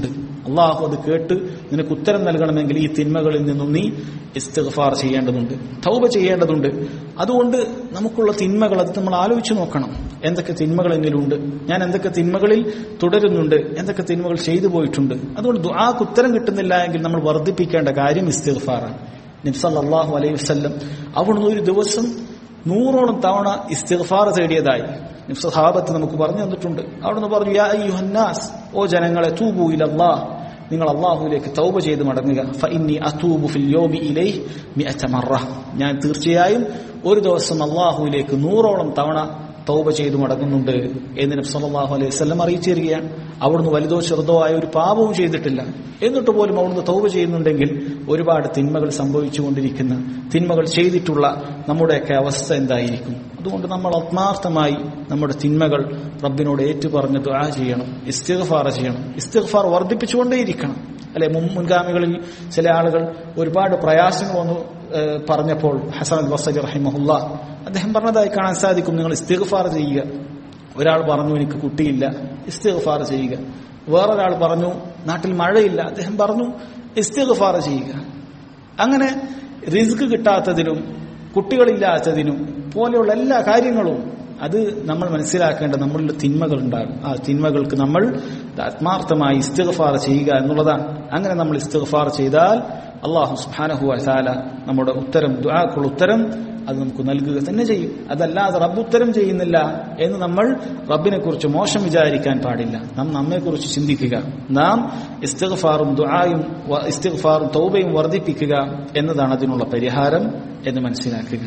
അള്ളാഹു അത് കേട്ട് നിനക്ക് ഉത്തരം നൽകണമെങ്കിൽ ഈ തിന്മകളിൽ നിന്നും നീ ഇസ്തിഗ്ഫാർ ചെയ്യേണ്ടതുണ്ട് തൗബ ചെയ്യേണ്ടതുണ്ട് അതുകൊണ്ട് നമുക്കുള്ള തിന്മകൾ അത് നമ്മൾ ആലോചിച്ച് നോക്കണം എന്തൊക്കെ തിന്മകൾ എന്നിലുണ്ട് ഞാൻ എന്തൊക്കെ തിന്മകളിൽ തുടരുന്നുണ്ട് എന്തൊക്കെ തിന്മകൾ ചെയ്തു പോയിട്ടുണ്ട് അതുകൊണ്ട് ദുആക്ക് ഉത്തരം കിട്ടുന്നില്ല എങ്കിൽ നമ്മൾ വർദ്ധിപ്പിക്കേണ്ട കാര്യം ഇസ്തിഗ്ഫാറാണ് നിബ്സല്ലാഹു അലൈഹി വസ്ല്ലം അവിടുന്ന് ഒരു ദിവസം നൂറോളം തവണ ഇസ്തിഗ്ഫാർ തേടിയതായി സഹാബത്ത് നമുക്ക് പറഞ്ഞു തന്നിട്ടുണ്ട് അവിടുന്ന് പറഞ്ഞു യാ അയ്യുഹന്നാസ് ഓ ജനങ്ങളെ തൂബു ഇലല്ലാഹ് നിങ്ങൾ അള്ളാഹുവിലേക്ക് തൗബ ചെയ്ത് മടങ്ങുക ഫഇന്നി അതൂബു ഫിൽ യൗമി ഇലൈഹി മിഅത മറ ഞാൻ തീർച്ചയായും ഒരു ദിവസം അള്ളാഹുവിലേക്ക് നൂറോളം തവണ തൗബ ചെയ്തു മടങ്ങുന്നുണ്ട് എന്ന് നബി സല്ലല്ലാഹു അലൈഹി വസല്ലം അറിയിച്ചു തരികയാണ് അവിടുന്ന് വലുതോ ചെറുതോ ആയ ഒരു പാപവും ചെയ്തിട്ടില്ല എന്നിട്ട് പോലും അവിടുന്ന് തൗബ ചെയ്യുന്നുണ്ടെങ്കിൽ ഒരുപാട് തിന്മകൾ സംഭവിച്ചുകൊണ്ടിരിക്കുന്ന തിന്മകൾ ചെയ്തിട്ടുള്ള നമ്മുടെയൊക്കെ അവസ്ഥ എന്തായിരിക്കും അതുകൊണ്ട് നമ്മൾ ആത്മാർത്ഥമായി നമ്മുടെ തിന്മകൾ റബ്ബിനോട് ഏറ്റുപറഞ്ഞ് ദുആ ചെയ്യണം ഇസ്തിഗ്ഫാർ ചെയ്യണം ഇസ്തിഗ്ഫാർ വർദ്ധിപ്പിച്ചുകൊണ്ടേയിരിക്കണം അല്ലെ മുൻ മുൻഗാമികളിൽ ചില ആളുകൾ ഒരുപാട് പ്രയാസങ്ങൾ വന്നു ഏഹ്, പറഞ്ഞപ്പോൾ ഹസൻ അൽ ബസരി റഹിമഹുല്ല അദ്ദേഹം പറഞ്ഞതായി കാണാൻ സാധിക്കും നിങ്ങൾ ഇസ്തിഗ്ഫാർ ചെയ്യുക ഒരാൾ പറഞ്ഞു എനിക്ക് കുട്ടിയില്ല ഇസ്തിഗ്ഫാർ ചെയ്യുക വേറൊരാൾ പറഞ്ഞു നാട്ടിൽ മഴയില്ല അദ്ദേഹം പറഞ്ഞു ഇസ്തിഗ്ഫാർ ചെയ്യുക അങ്ങനെ റിസ്ക് കിട്ടാത്തതിനും കുട്ടികളില്ലാത്തതിനും പോലെയുള്ള എല്ലാ കാര്യങ്ങളും അത് നമ്മൾ മനസ്സിലാക്കേണ്ട നമ്മളിൽ തിന്മകൾ ഉണ്ടാകും ആ തിന്മകൾക്ക് നമ്മൾ ആത്മാർത്ഥമായി ഇസ്തിഗ്ഫാർ ചെയ്യുക എന്നുള്ളതാണ് അങ്ങനെ നമ്മൾ ഇസ്തിഗ്ഫാർ ചെയ്താൽ അള്ളാഹു സുബ്ഹാനഹു വതആല നമ്മുടെ ഉത്തരം ദുആക്കുള്ള ഉത്തരം അത് നമുക്ക് നൽകുക തന്നെ ചെയ്യും അതല്ലാതെ റബ്ബ് ഉത്തരം ചെയ്യുന്നില്ല എന്ന് നമ്മൾ റബ്ബിനെ കുറിച്ച് മോശം വിചാരിക്കാൻ പാടില്ല നാം നമ്മെ കുറിച്ച് ചിന്തിക്കുക നാം ഇസ്തിഗ്ഫാറും ദുആയും വ- ഇസ്തിഗ്ഫാറും തൗബയും വർദ്ധിപ്പിക്കുക എന്നതാണ് അതിനുള്ള പരിഹാരം എന്ന് മനസ്സിലാക്കുക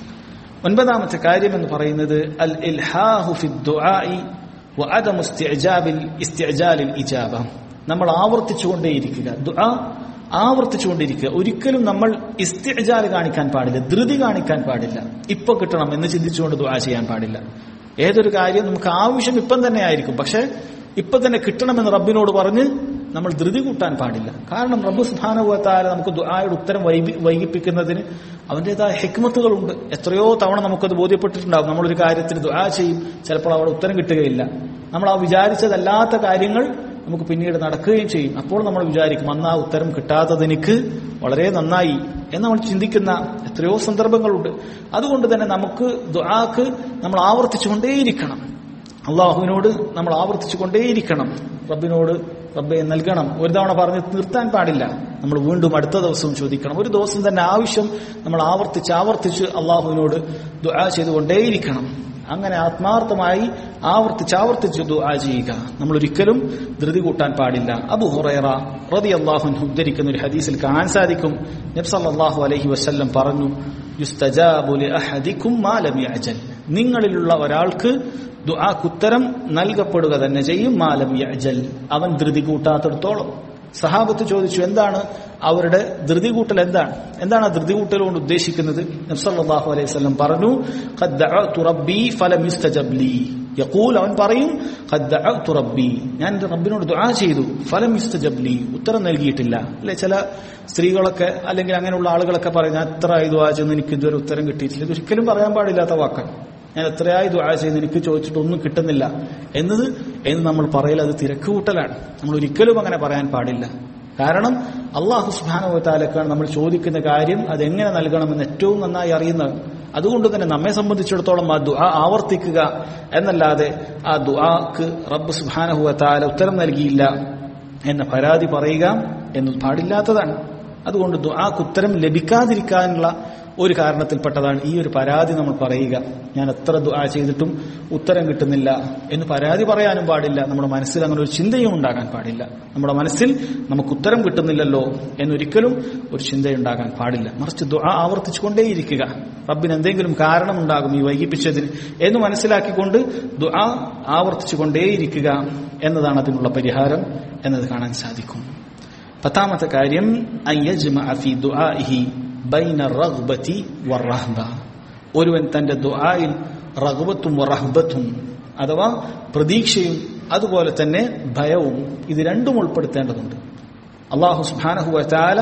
ഒൻപതാമത്തെ കാര്യം എന്ന് പറയുന്നത് അൽ ഇൽഹാഹു ഫി ദുആഇ വഅദമു ഇസ്തിഅജാബിൽ ഇസ്തിഅജാലിൽ ഇജാബ നമ്മൾ ആവർത്തിച്ചുകൊണ്ടേയിരിക്കുക ദുആ ആവർത്തിച്ചുകൊണ്ടിരിക്കുക ഒരിക്കലും നമ്മൾ ഇസ്തിഅജാൽ കാണിക്കാൻ പാടില്ല ധൃതി കാണിക്കാൻ പാടില്ല ഇപ്പൊ കിട്ടണം എന്ന് ചിന്തിച്ചുകൊണ്ട് ദുആ ചെയ്യാൻ പാടില്ല ഏതൊരു കാര്യം നമുക്ക് ആവശ്യം ഇപ്പം തന്നെ ആയിരിക്കും പക്ഷെ ഇപ്പൊ തന്നെ കിട്ടണമെന്ന് റബ്ബിനോട് പറഞ്ഞ് നമ്മൾ ധൃതി കൂട്ടാൻ പാടില്ല കാരണം റബ്ബ് സുധാനുഭവത്താല നമുക്ക് ദുആയുടെ ഉത്തരം വൈകി വൈകിപ്പിക്കുന്നതിന് അവന്റേതായ ഹെക്മത്തുകളുണ്ട് എത്രയോ തവണ നമുക്കത് ബോധ്യപ്പെട്ടിട്ടുണ്ടാവും നമ്മളൊരു കാര്യത്തിന് ദുആ ചെയ്യും ചിലപ്പോൾ അവിടെ ഉത്തരം കിട്ടുകയില്ല നമ്മൾ ആ വിചാരിച്ചതല്ലാത്ത കാര്യങ്ങൾ നമുക്ക് പിന്നീട് നടക്കുകയും ചെയ്യും അപ്പോൾ നമ്മൾ വിചാരിക്കും അന്ന് ആ ഉത്തരം കിട്ടാത്തതെനിക്ക് വളരെ നന്നായി എന്ന് നമ്മൾ ചിന്തിക്കുന്ന എത്രയോ സന്ദർഭങ്ങളുണ്ട് അതുകൊണ്ട് തന്നെ നമുക്ക് ദുആക്ക് നമ്മൾ ആവർത്തിച്ചുകൊണ്ടേയിരിക്കണം അള്ളാഹുവിനോട് നമ്മൾ ആവർത്തിച്ചു കൊണ്ടേയിരിക്കണം റബ്ബിനോട് റബ്ബെ നൽകണം ഒരു തവണ പറഞ്ഞ് നിർത്താൻ പാടില്ല നമ്മൾ വീണ്ടും അടുത്ത ദിവസവും ചോദിക്കണം ഒരു ദിവസം തന്നെ ആവശ്യം നമ്മൾ ആവർത്തിച്ച് ആവർത്തിച്ച് അള്ളാഹുവിനോട് ദുആ ചെയ്തുകൊണ്ടേയിരിക്കണം അങ്ങനെ ആത്മാർത്ഥമായി ആവർത്തിച്ച് ആവർത്തിച്ച് ദുആ ചെയ്യുക നമ്മൾ ഒരിക്കലും ധൃതി കൂട്ടാൻ പാടില്ല അബു ഹുറൈറ റതി അള്ളാഹു ഉദ്ധരിക്കുന്ന ഒരു ഹദീസിൽ കാണാൻ സാധിക്കും നബ്സല്ലാഹു അലൈഹി വസല്ലം പറഞ്ഞു യുസ്തജാബു ലി അഹദിക്കും മാ ലം യഅജൽ നിങ്ങളിലുള്ള ഒരാൾക്ക് ദുആക്കുത്തരം നൽകപ്പെടുക തന്നെ ചെയ്യും മാലം യഅജൽ അവൻ ധൃതി കൂട്ടാത്തിടത്തോളം സഹാബത്ത് ചോദിച്ചു എന്താണ് അവരുടെ ധൃതി കൂട്ടൽ എന്താണ് എന്താണ് ആ ധൃതി കൂട്ടൽ കൊണ്ട് ഉദ്ദേശിക്കുന്നത് നബ്സല്ലാഹു അലൈഹി വസല്ലം പറഞ്ഞു "ഖദ് ദഅഅതു റബ്ബി ഫലം യുസ്തജബ് ലീ." യഖൂൽ അവൻ പറയും "ഖദ് ദഅഅതു റബ്ബി ഞാൻ എന്റെ റബ്ബിനോട് ദുആ ചെയ്തു ഫലം യുസ്തജബ് ലീ ഉത്തരം നൽകിയിട്ടില്ല അല്ലെ ചില സ്ത്രീകളൊക്കെ അല്ലെങ്കിൽ അങ്ങനെയുള്ള ആളുകളൊക്കെ പറയും ഞാൻ എത്ര ആയി ദുആ ചെയ്യുന്നു എനിക്ക് ഇതുവരെ ഉത്തരം കിട്ടിയിട്ടില്ല ഇത് ഒരിക്കലും പറയാൻ പാടില്ലാത്ത വാക്കാണ് ഞാൻ എത്രയായി ദുആ ചെയ്ത് എനിക്ക് ചോദിച്ചിട്ട് ഒന്നും കിട്ടുന്നില്ല എന്നത് എന്ന് നമ്മൾ പറയൽ അത് തിരക്ക് കൂട്ടലാണ് നമ്മൾ ഒരിക്കലും അങ്ങനെ പറയാൻ പാടില്ല കാരണം അള്ളാഹു സുബാനുവത്താലക്കാണ് നമ്മൾ ചോദിക്കുന്ന കാര്യം അത് എങ്ങനെ നൽകണമെന്ന് ഏറ്റവും നന്നായി അറിയുന്നത് അതുകൊണ്ട് തന്നെ നമ്മെ സംബന്ധിച്ചിടത്തോളം ആ ദുആ ആവർത്തിക്കുക എന്നല്ലാതെ ആ ദുആക്ക് റബ്ബ് സുബാനഹുവത്താല ഉത്തരം നൽകിയില്ല എന്ന പരാതി പറയുക എന്നത് പാടില്ലാത്തതാണ് അതുകൊണ്ട് ദുആക്ക് ഉത്തരം ലഭിക്കാതിരിക്കാനുള്ള ഒരു കാരണത്തിൽപ്പെട്ടതാണ് ഈ ഒരു പരാതി നമ്മൾ പറയുക ഞാൻ എത്ര ദുആ ചെയ്തിട്ടും ഉത്തരം കിട്ടുന്നില്ല എന്ന് പരാതി പറയാനും പാടില്ല നമ്മുടെ മനസ്സിൽ അങ്ങനെ ഒരു ചിന്തയും ഉണ്ടാകാൻ പാടില്ല നമ്മുടെ മനസ്സിൽ നമുക്ക് ഉത്തരം കിട്ടുന്നില്ലല്ലോ എന്നൊരിക്കലും ഒരു ചിന്തയുണ്ടാകാൻ പാടില്ല മറിച്ച് ദുആ ആവർത്തിച്ചു കൊണ്ടേയിരിക്കുക റബ്ബിന് എന്തെങ്കിലും കാരണമുണ്ടാകും ഈ വൈകിപ്പിച്ചതിന് എന്ന് മനസ്സിലാക്കിക്കൊണ്ട് ദുആ ആവർത്തിച്ചു കൊണ്ടേയിരിക്കുക എന്നതാണ് അതിനുള്ള പരിഹാരം എന്നത് കാണാൻ സാധിക്കും പത്താമത്തെ കാര്യം അയ്യജ്മഅ ഫീ ദുആഇഹി ബൈന റഗ്ബതി വറഹബ ഒരുവൻ തന്റെ ദുആയിൽ റഗ്ബത്തും വറഹബത്തും അഥവാ പ്രതീക്ഷയും അതുപോലെ തന്നെ ഭയവും ഇത് രണ്ടും ഉൾപ്പെടുത്തേണ്ടതുണ്ട് അള്ളാഹു സുബ്ഹാനഹു വതആല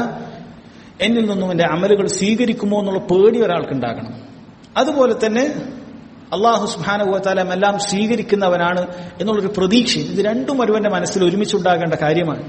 എന്നിൽ നിന്നും എന്റെ അമലുകൾ സ്വീകരിക്കുമോ എന്നുള്ള പേടി ഒരാൾക്കുണ്ടാകണം അതുപോലെ തന്നെ അള്ളാഹു സുബ്ഹാനഹു വതആല എല്ലാം സ്വീകരിക്കുന്നവനാണ് എന്നുള്ളൊരു പ്രതീക്ഷ ഇത് രണ്ടും ഒരുവന്റെ മനസ്സിൽ ഒരുമിച്ചുണ്ടാകേണ്ട കാര്യമാണ്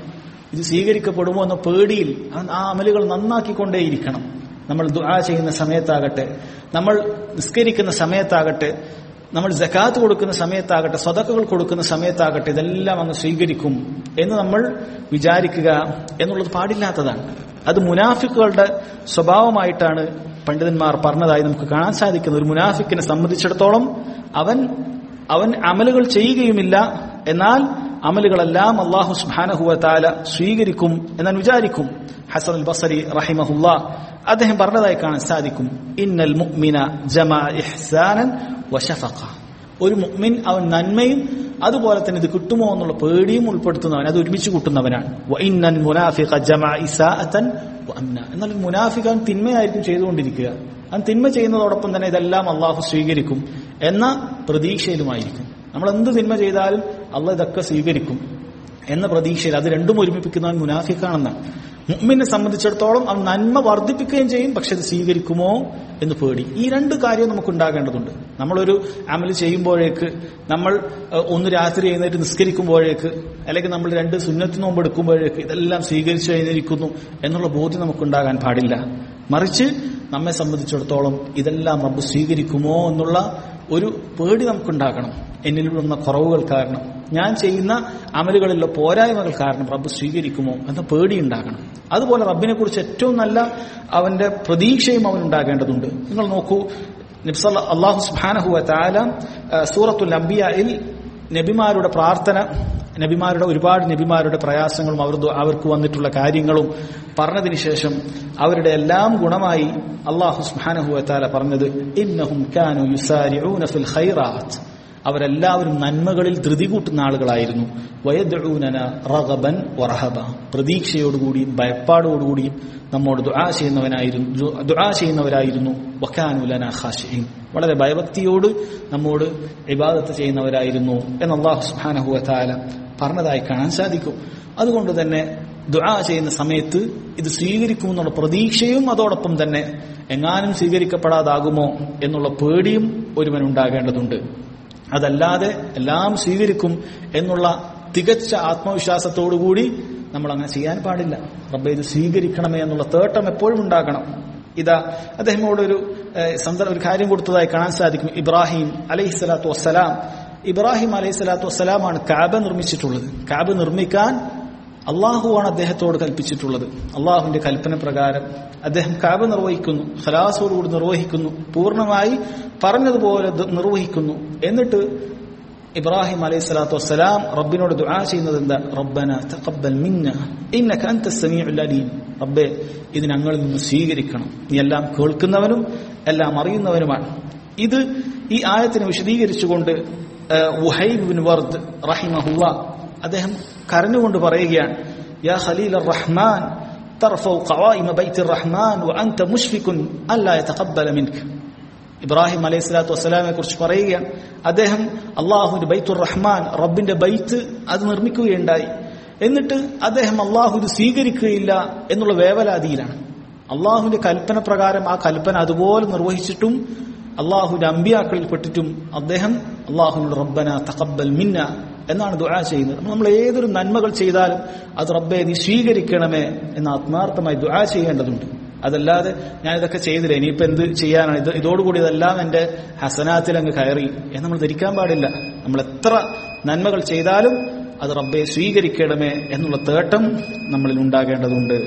ഇത് സ്വീകരിക്കപ്പെടുമോ എന്ന പേടിയിൽ അവൻ ആ അമലുകൾ നന്നാക്കിക്കൊണ്ടേയിരിക്കണം നമ്മൾ ദുആ ചെയ്യുന്ന സമയത്താകട്ടെ നമ്മൾ നിസ്കരിക്കുന്ന സമയത്താകട്ടെ നമ്മൾ ജക്കാത്ത് കൊടുക്കുന്ന സമയത്താകട്ടെ സ്വതക്കുകൾ കൊടുക്കുന്ന സമയത്താകട്ടെ ഇതെല്ലാം അങ്ങ് സ്വീകരിക്കും എന്ന് നമ്മൾ വിചാരിക്കുക എന്നുള്ളത് പാടില്ലാത്തതാണ് അത് മുനാഫിക്കുകളുടെ സ്വഭാവമായിട്ടാണ് പണ്ഡിതന്മാർ പറഞ്ഞതായി നമുക്ക് കാണാൻ സാധിക്കുന്നത് ഒരു മുനാഫിക്കിനെ സംബന്ധിച്ചിടത്തോളം അവൻ അവൻ അമലുകൾ ചെയ്യുകയുമില്ല എന്നാൽ അമലുകളെല്ലാം അള്ളാഹു സുബാനഹുവ താല സ്വീകരിക്കും എന്നാണ് വിചാരിക്കും ഹസൻ അൽ ബസരി റഹിമഹുല്ല അദ്ദേഹം പറഞ്ഞതായി കാണാൻ സാധിക്കും ഇന്നൽ മുഅ്മിന ജമാ ഇഹ്സാനൻ വശഫഖ ഒരു മുഅ്മിൻ അവൻ നന്മയും അതുപോലെ തന്നെ ഇത് കിട്ടുമോ എന്നുള്ള പേടിയും ഉൾപ്പെടുത്തുന്നവൻ അത് ഒരുമിച്ച് കൂട്ടുന്നവനാണ് വ ഇന്നൽ മുനാഫിഖ ജമാ ഇസാഅതൻ വഅംന എന്നാൽ ഒരു മുനാഫിഖ് അവൻ തിന്മയായിരിക്കും ചെയ്തുകൊണ്ടിരിക്കുക അവൻ തിന്മ ചെയ്യുന്നതോടൊപ്പം തന്നെ ഇതെല്ലാം അള്ളാഹു സ്വീകരിക്കും എന്ന പ്രതീക്ഷയിലുമായിരിക്കും നമ്മൾ എന്ത് തിന്മ ചെയ്താലും അള്ളാഹ് ഇതൊക്കെ സ്വീകരിക്കും എന്ന പ്രതീക്ഷയിൽ അത് രണ്ടും ഒരുമിപ്പിക്കുന്നവൻ മുനാഫിക്കാണെന്നാണ് മുഅ്മിനെ സംബന്ധിച്ചിടത്തോളം അവൻ നന്മ വർദ്ധിപ്പിക്കുകയും ചെയ്യും പക്ഷെ അത് സ്വീകരിക്കുമോ എന്ന് പേടി ഈ രണ്ട് കാര്യം നമുക്ക് ഉണ്ടാകേണ്ടതുണ്ട് നമ്മളൊരു അമൽ ചെയ്യുമ്പോഴേക്ക് നമ്മൾ ഏഹ്, ഒന്ന് രാത്രി എഴുന്നേറ്റ് നിസ്കരിക്കുമ്പോഴേക്ക് അല്ലെങ്കിൽ നമ്മൾ രണ്ട് സുന്നത്ത് നോമ്പ് എടുക്കുമ്പോഴേക്ക് ഇതെല്ലാം സ്വീകരിച്ചു കഴിഞ്ഞിരിക്കുന്നു എന്നുള്ള ബോധ്യം നമുക്കുണ്ടാകാൻ പാടില്ല മറിച്ച് നമ്മെ സംബന്ധിച്ചിടത്തോളം ഇതെല്ലാം റബ്ബ് സ്വീകരിക്കുമോ എന്നുള്ള ഒരു പേടി നമുക്കുണ്ടാകണം എന്നിൽ വന്ന കുറവുകൾ കാരണം ഞാൻ ചെയ്യുന്ന അമലുകളിലുള്ള പോരായ്മകൾ കാരണം റബ്ബ് സ്വീകരിക്കുമോ എന്ന പേടി ഉണ്ടാകണം അതുപോലെ റബ്ബിനെ കുറിച്ച് ഏറ്റവും നല്ല അവന്റെ പ്രതീക്ഷയും അവൻ ഉണ്ടാകേണ്ടതുണ്ട് നിങ്ങൾ നോക്കൂ നിബ്സല്ല അള്ളാഹു സുബാനഹുവ താല സൂറത്തുൽ അംബിയയിൽ നബിമാരുടെ പ്രാർത്ഥന നബിമാരുടെ ഒരുപാട് നബിമാരുടെ പ്രയാസങ്ങളും അവർ അവർക്ക് വന്നിട്ടുള്ള കാര്യങ്ങളും പറഞ്ഞതിന് ശേഷം അവരുടെ എല്ലാം ഗുണമായി അള്ളാഹു സുബ്ഹാനഹു വതആല പറഞ്ഞത് ഇന്നഹും കാനു യുസാരിഊന ഫിൽ ഖൈറാത്ത് അവരെല്ലാവരും നന്മകളിൽ ധൃതി കൂട്ടുന്ന ആളുകളായിരുന്നു വയദ്ഊനന റഗബൻ വറഹബ പ്രതീക്ഷയോടുകൂടിയും ഭയപ്പാടോടുകൂടിയും നമ്മോട് ദുആ ചെയ്യുന്നവനായിരുന്നു ദുആ ചെയ്യുന്നവരായിരുന്നു വക്കാനു ലന ഖാശിഈൻ വളരെ ഭയഭക്തിയോട് നമ്മോട് ഇബാദത്ത് ചെയ്യുന്നവരായിരുന്നു എന്ന് അള്ളാഹു സുബ്ഹാനഹു വതആല പറഞ്ഞതായി കാണാൻ സാധിക്കും അതുകൊണ്ട് തന്നെ ദുആ ചെയ്യുന്ന സമയത്ത് ഇത് സ്വീകരിക്കുമെന്നുള്ള പ്രതീക്ഷയും അതോടൊപ്പം തന്നെ എങ്ങാനും സ്വീകരിക്കപ്പെടാതാകുമോ എന്നുള്ള പേടിയും ഒരുവനുണ്ടാകേണ്ടതുണ്ട് അതല്ലാതെ എല്ലാം സ്വീകരിക്കും എന്നുള്ള തികച്ച ആത്മവിശ്വാസത്തോടുകൂടി നമ്മൾ അങ്ങനെ ചെയ്യാൻ പാടില്ല റബ്ബെ ഇത് സ്വീകരിക്കണമേ എന്നുള്ള തേട്ടം എപ്പോഴും ഉണ്ടാകണം ഇതാ അദ്ദേഹമോട് ഒരു ഏഹ്, സന്ദർഭ ഒരു കാര്യം കൊടുത്തതായി കാണാൻ സാധിക്കും ഇബ്രാഹിം അലൈഹി സ്വലാത്തു വസ്സലാം ഇബ്രാഹിം അലൈഹി സ്വലാത്തു വസ്സലാമാണ് കാബ നിർമ്മിച്ചിട്ടുള്ളത് കാബ് നിർമ്മിക്കാൻ അള്ളാഹുവാണ് അദ്ദേഹത്തോട് കൽപ്പിച്ചിട്ടുള്ളത് അള്ളാഹുവിന്റെ കൽപ്പന പ്രകാരം അദ്ദേഹം കാബ നിർവഹിക്കുന്നു ഖലാസോടുകൂടി നിർവഹിക്കുന്നു പൂർണ്ണമായി പറഞ്ഞതുപോലെ ദ- നിർവഹിക്കുന്നു എന്നിട്ട് ഇബ്രാഹിം അലൈഹി സ്വലാത്തു വസ്സലാം റബ്ബിനോട് ദുആ ചെയ്യുന്നത് എന്താ റബ്ബന തഖബ്ബൽ മിന്ന ഇന്നക അൻത സമീഉൽ അലീം റബ്ബേ ഇത് ഞങ്ങളിൽ നിന്ന് സ്വീകരിക്കണം നീ എല്ലാം കേൾക്കുന്നവനും എല്ലാം അറിയുന്നവനുമാണ് ഇത് ഈ ആയത്തിനെ വിശദീകരിച്ചുകൊണ്ട് ഏഹ്, ഉഹൈബ് ബിൻ വർദ് റഹിമഹുല്ല അദ്ദേഹം കരഞ്ഞുകൊണ്ട് പറയുകയാണ് യാ ഖലീൽ റഹ്മാൻ തർഫൗ ഖവായിമ ബൈത്തി റഹ്മാൻ വഅൻത മുഷ്ഫികുൻ അല്ലാ യതഖബ്ബല മിൻക ഇബ്രാഹിം അലൈഹി സ്വലാത്തു വസ്സലാമെ കുറിച്ച് പറയുകയാണ് അദ്ദേഹം അള്ളാഹുവിന്റെ ബൈത്തുർ റഹ്മാൻ റബ്ബിന്റെ ബൈത്ത് അത് നിർമ്മിക്കുകയുണ്ടായി എന്നിട്ട് അദ്ദേഹം അള്ളാഹു ഇത് സ്വീകരിക്കുകയില്ല എന്നുള്ള വേവലാതിയിലാണ് അള്ളാഹുവിന്റെ കൽപ്പന പ്രകാരം ആ കൽപ്പന അതുപോലെ നിർവഹിച്ചിട്ടും അള്ളാഹുവിന്റെ അമ്പിയാക്കളിൽ പെട്ടിട്ടും അദ്ദേഹം അള്ളാഹുവിനോട് റബ്ബന തഖബ്ബൽ മിന്ന എന്നാണ് ദുആ ചെയ്യുന്നത് അപ്പോൾ നമ്മൾ ഏതൊരു നന്മകൾ ചെയ്താലും അത് റബ്ബെ നീ സ്വീകരിക്കണമേ എന്ന് ആത്മാർത്ഥമായി ദുആ ചെയ്യേണ്ടതുണ്ട് അതല്ലാതെ ഞാൻ ഇതൊക്കെ ചെയ്തില്ല ഇനിയിപ്പോ എന്ത് ചെയ്യാനാണ് ഇത് ഇതോടുകൂടി ഇതെല്ലാം എന്റെ ഹസനാത്തിൽ അങ്ങ് കയറി എന്ന് നമ്മൾ ധരിക്കാൻ പാടില്ല നമ്മൾ എത്ര നന്മകൾ ചെയ്താലും അത് റബ്ബെ സ്വീകരിക്കണമേ എന്നുള്ള തേട്ടം നമ്മളിൽ ഉണ്ടാകേണ്ടതുണ്ട്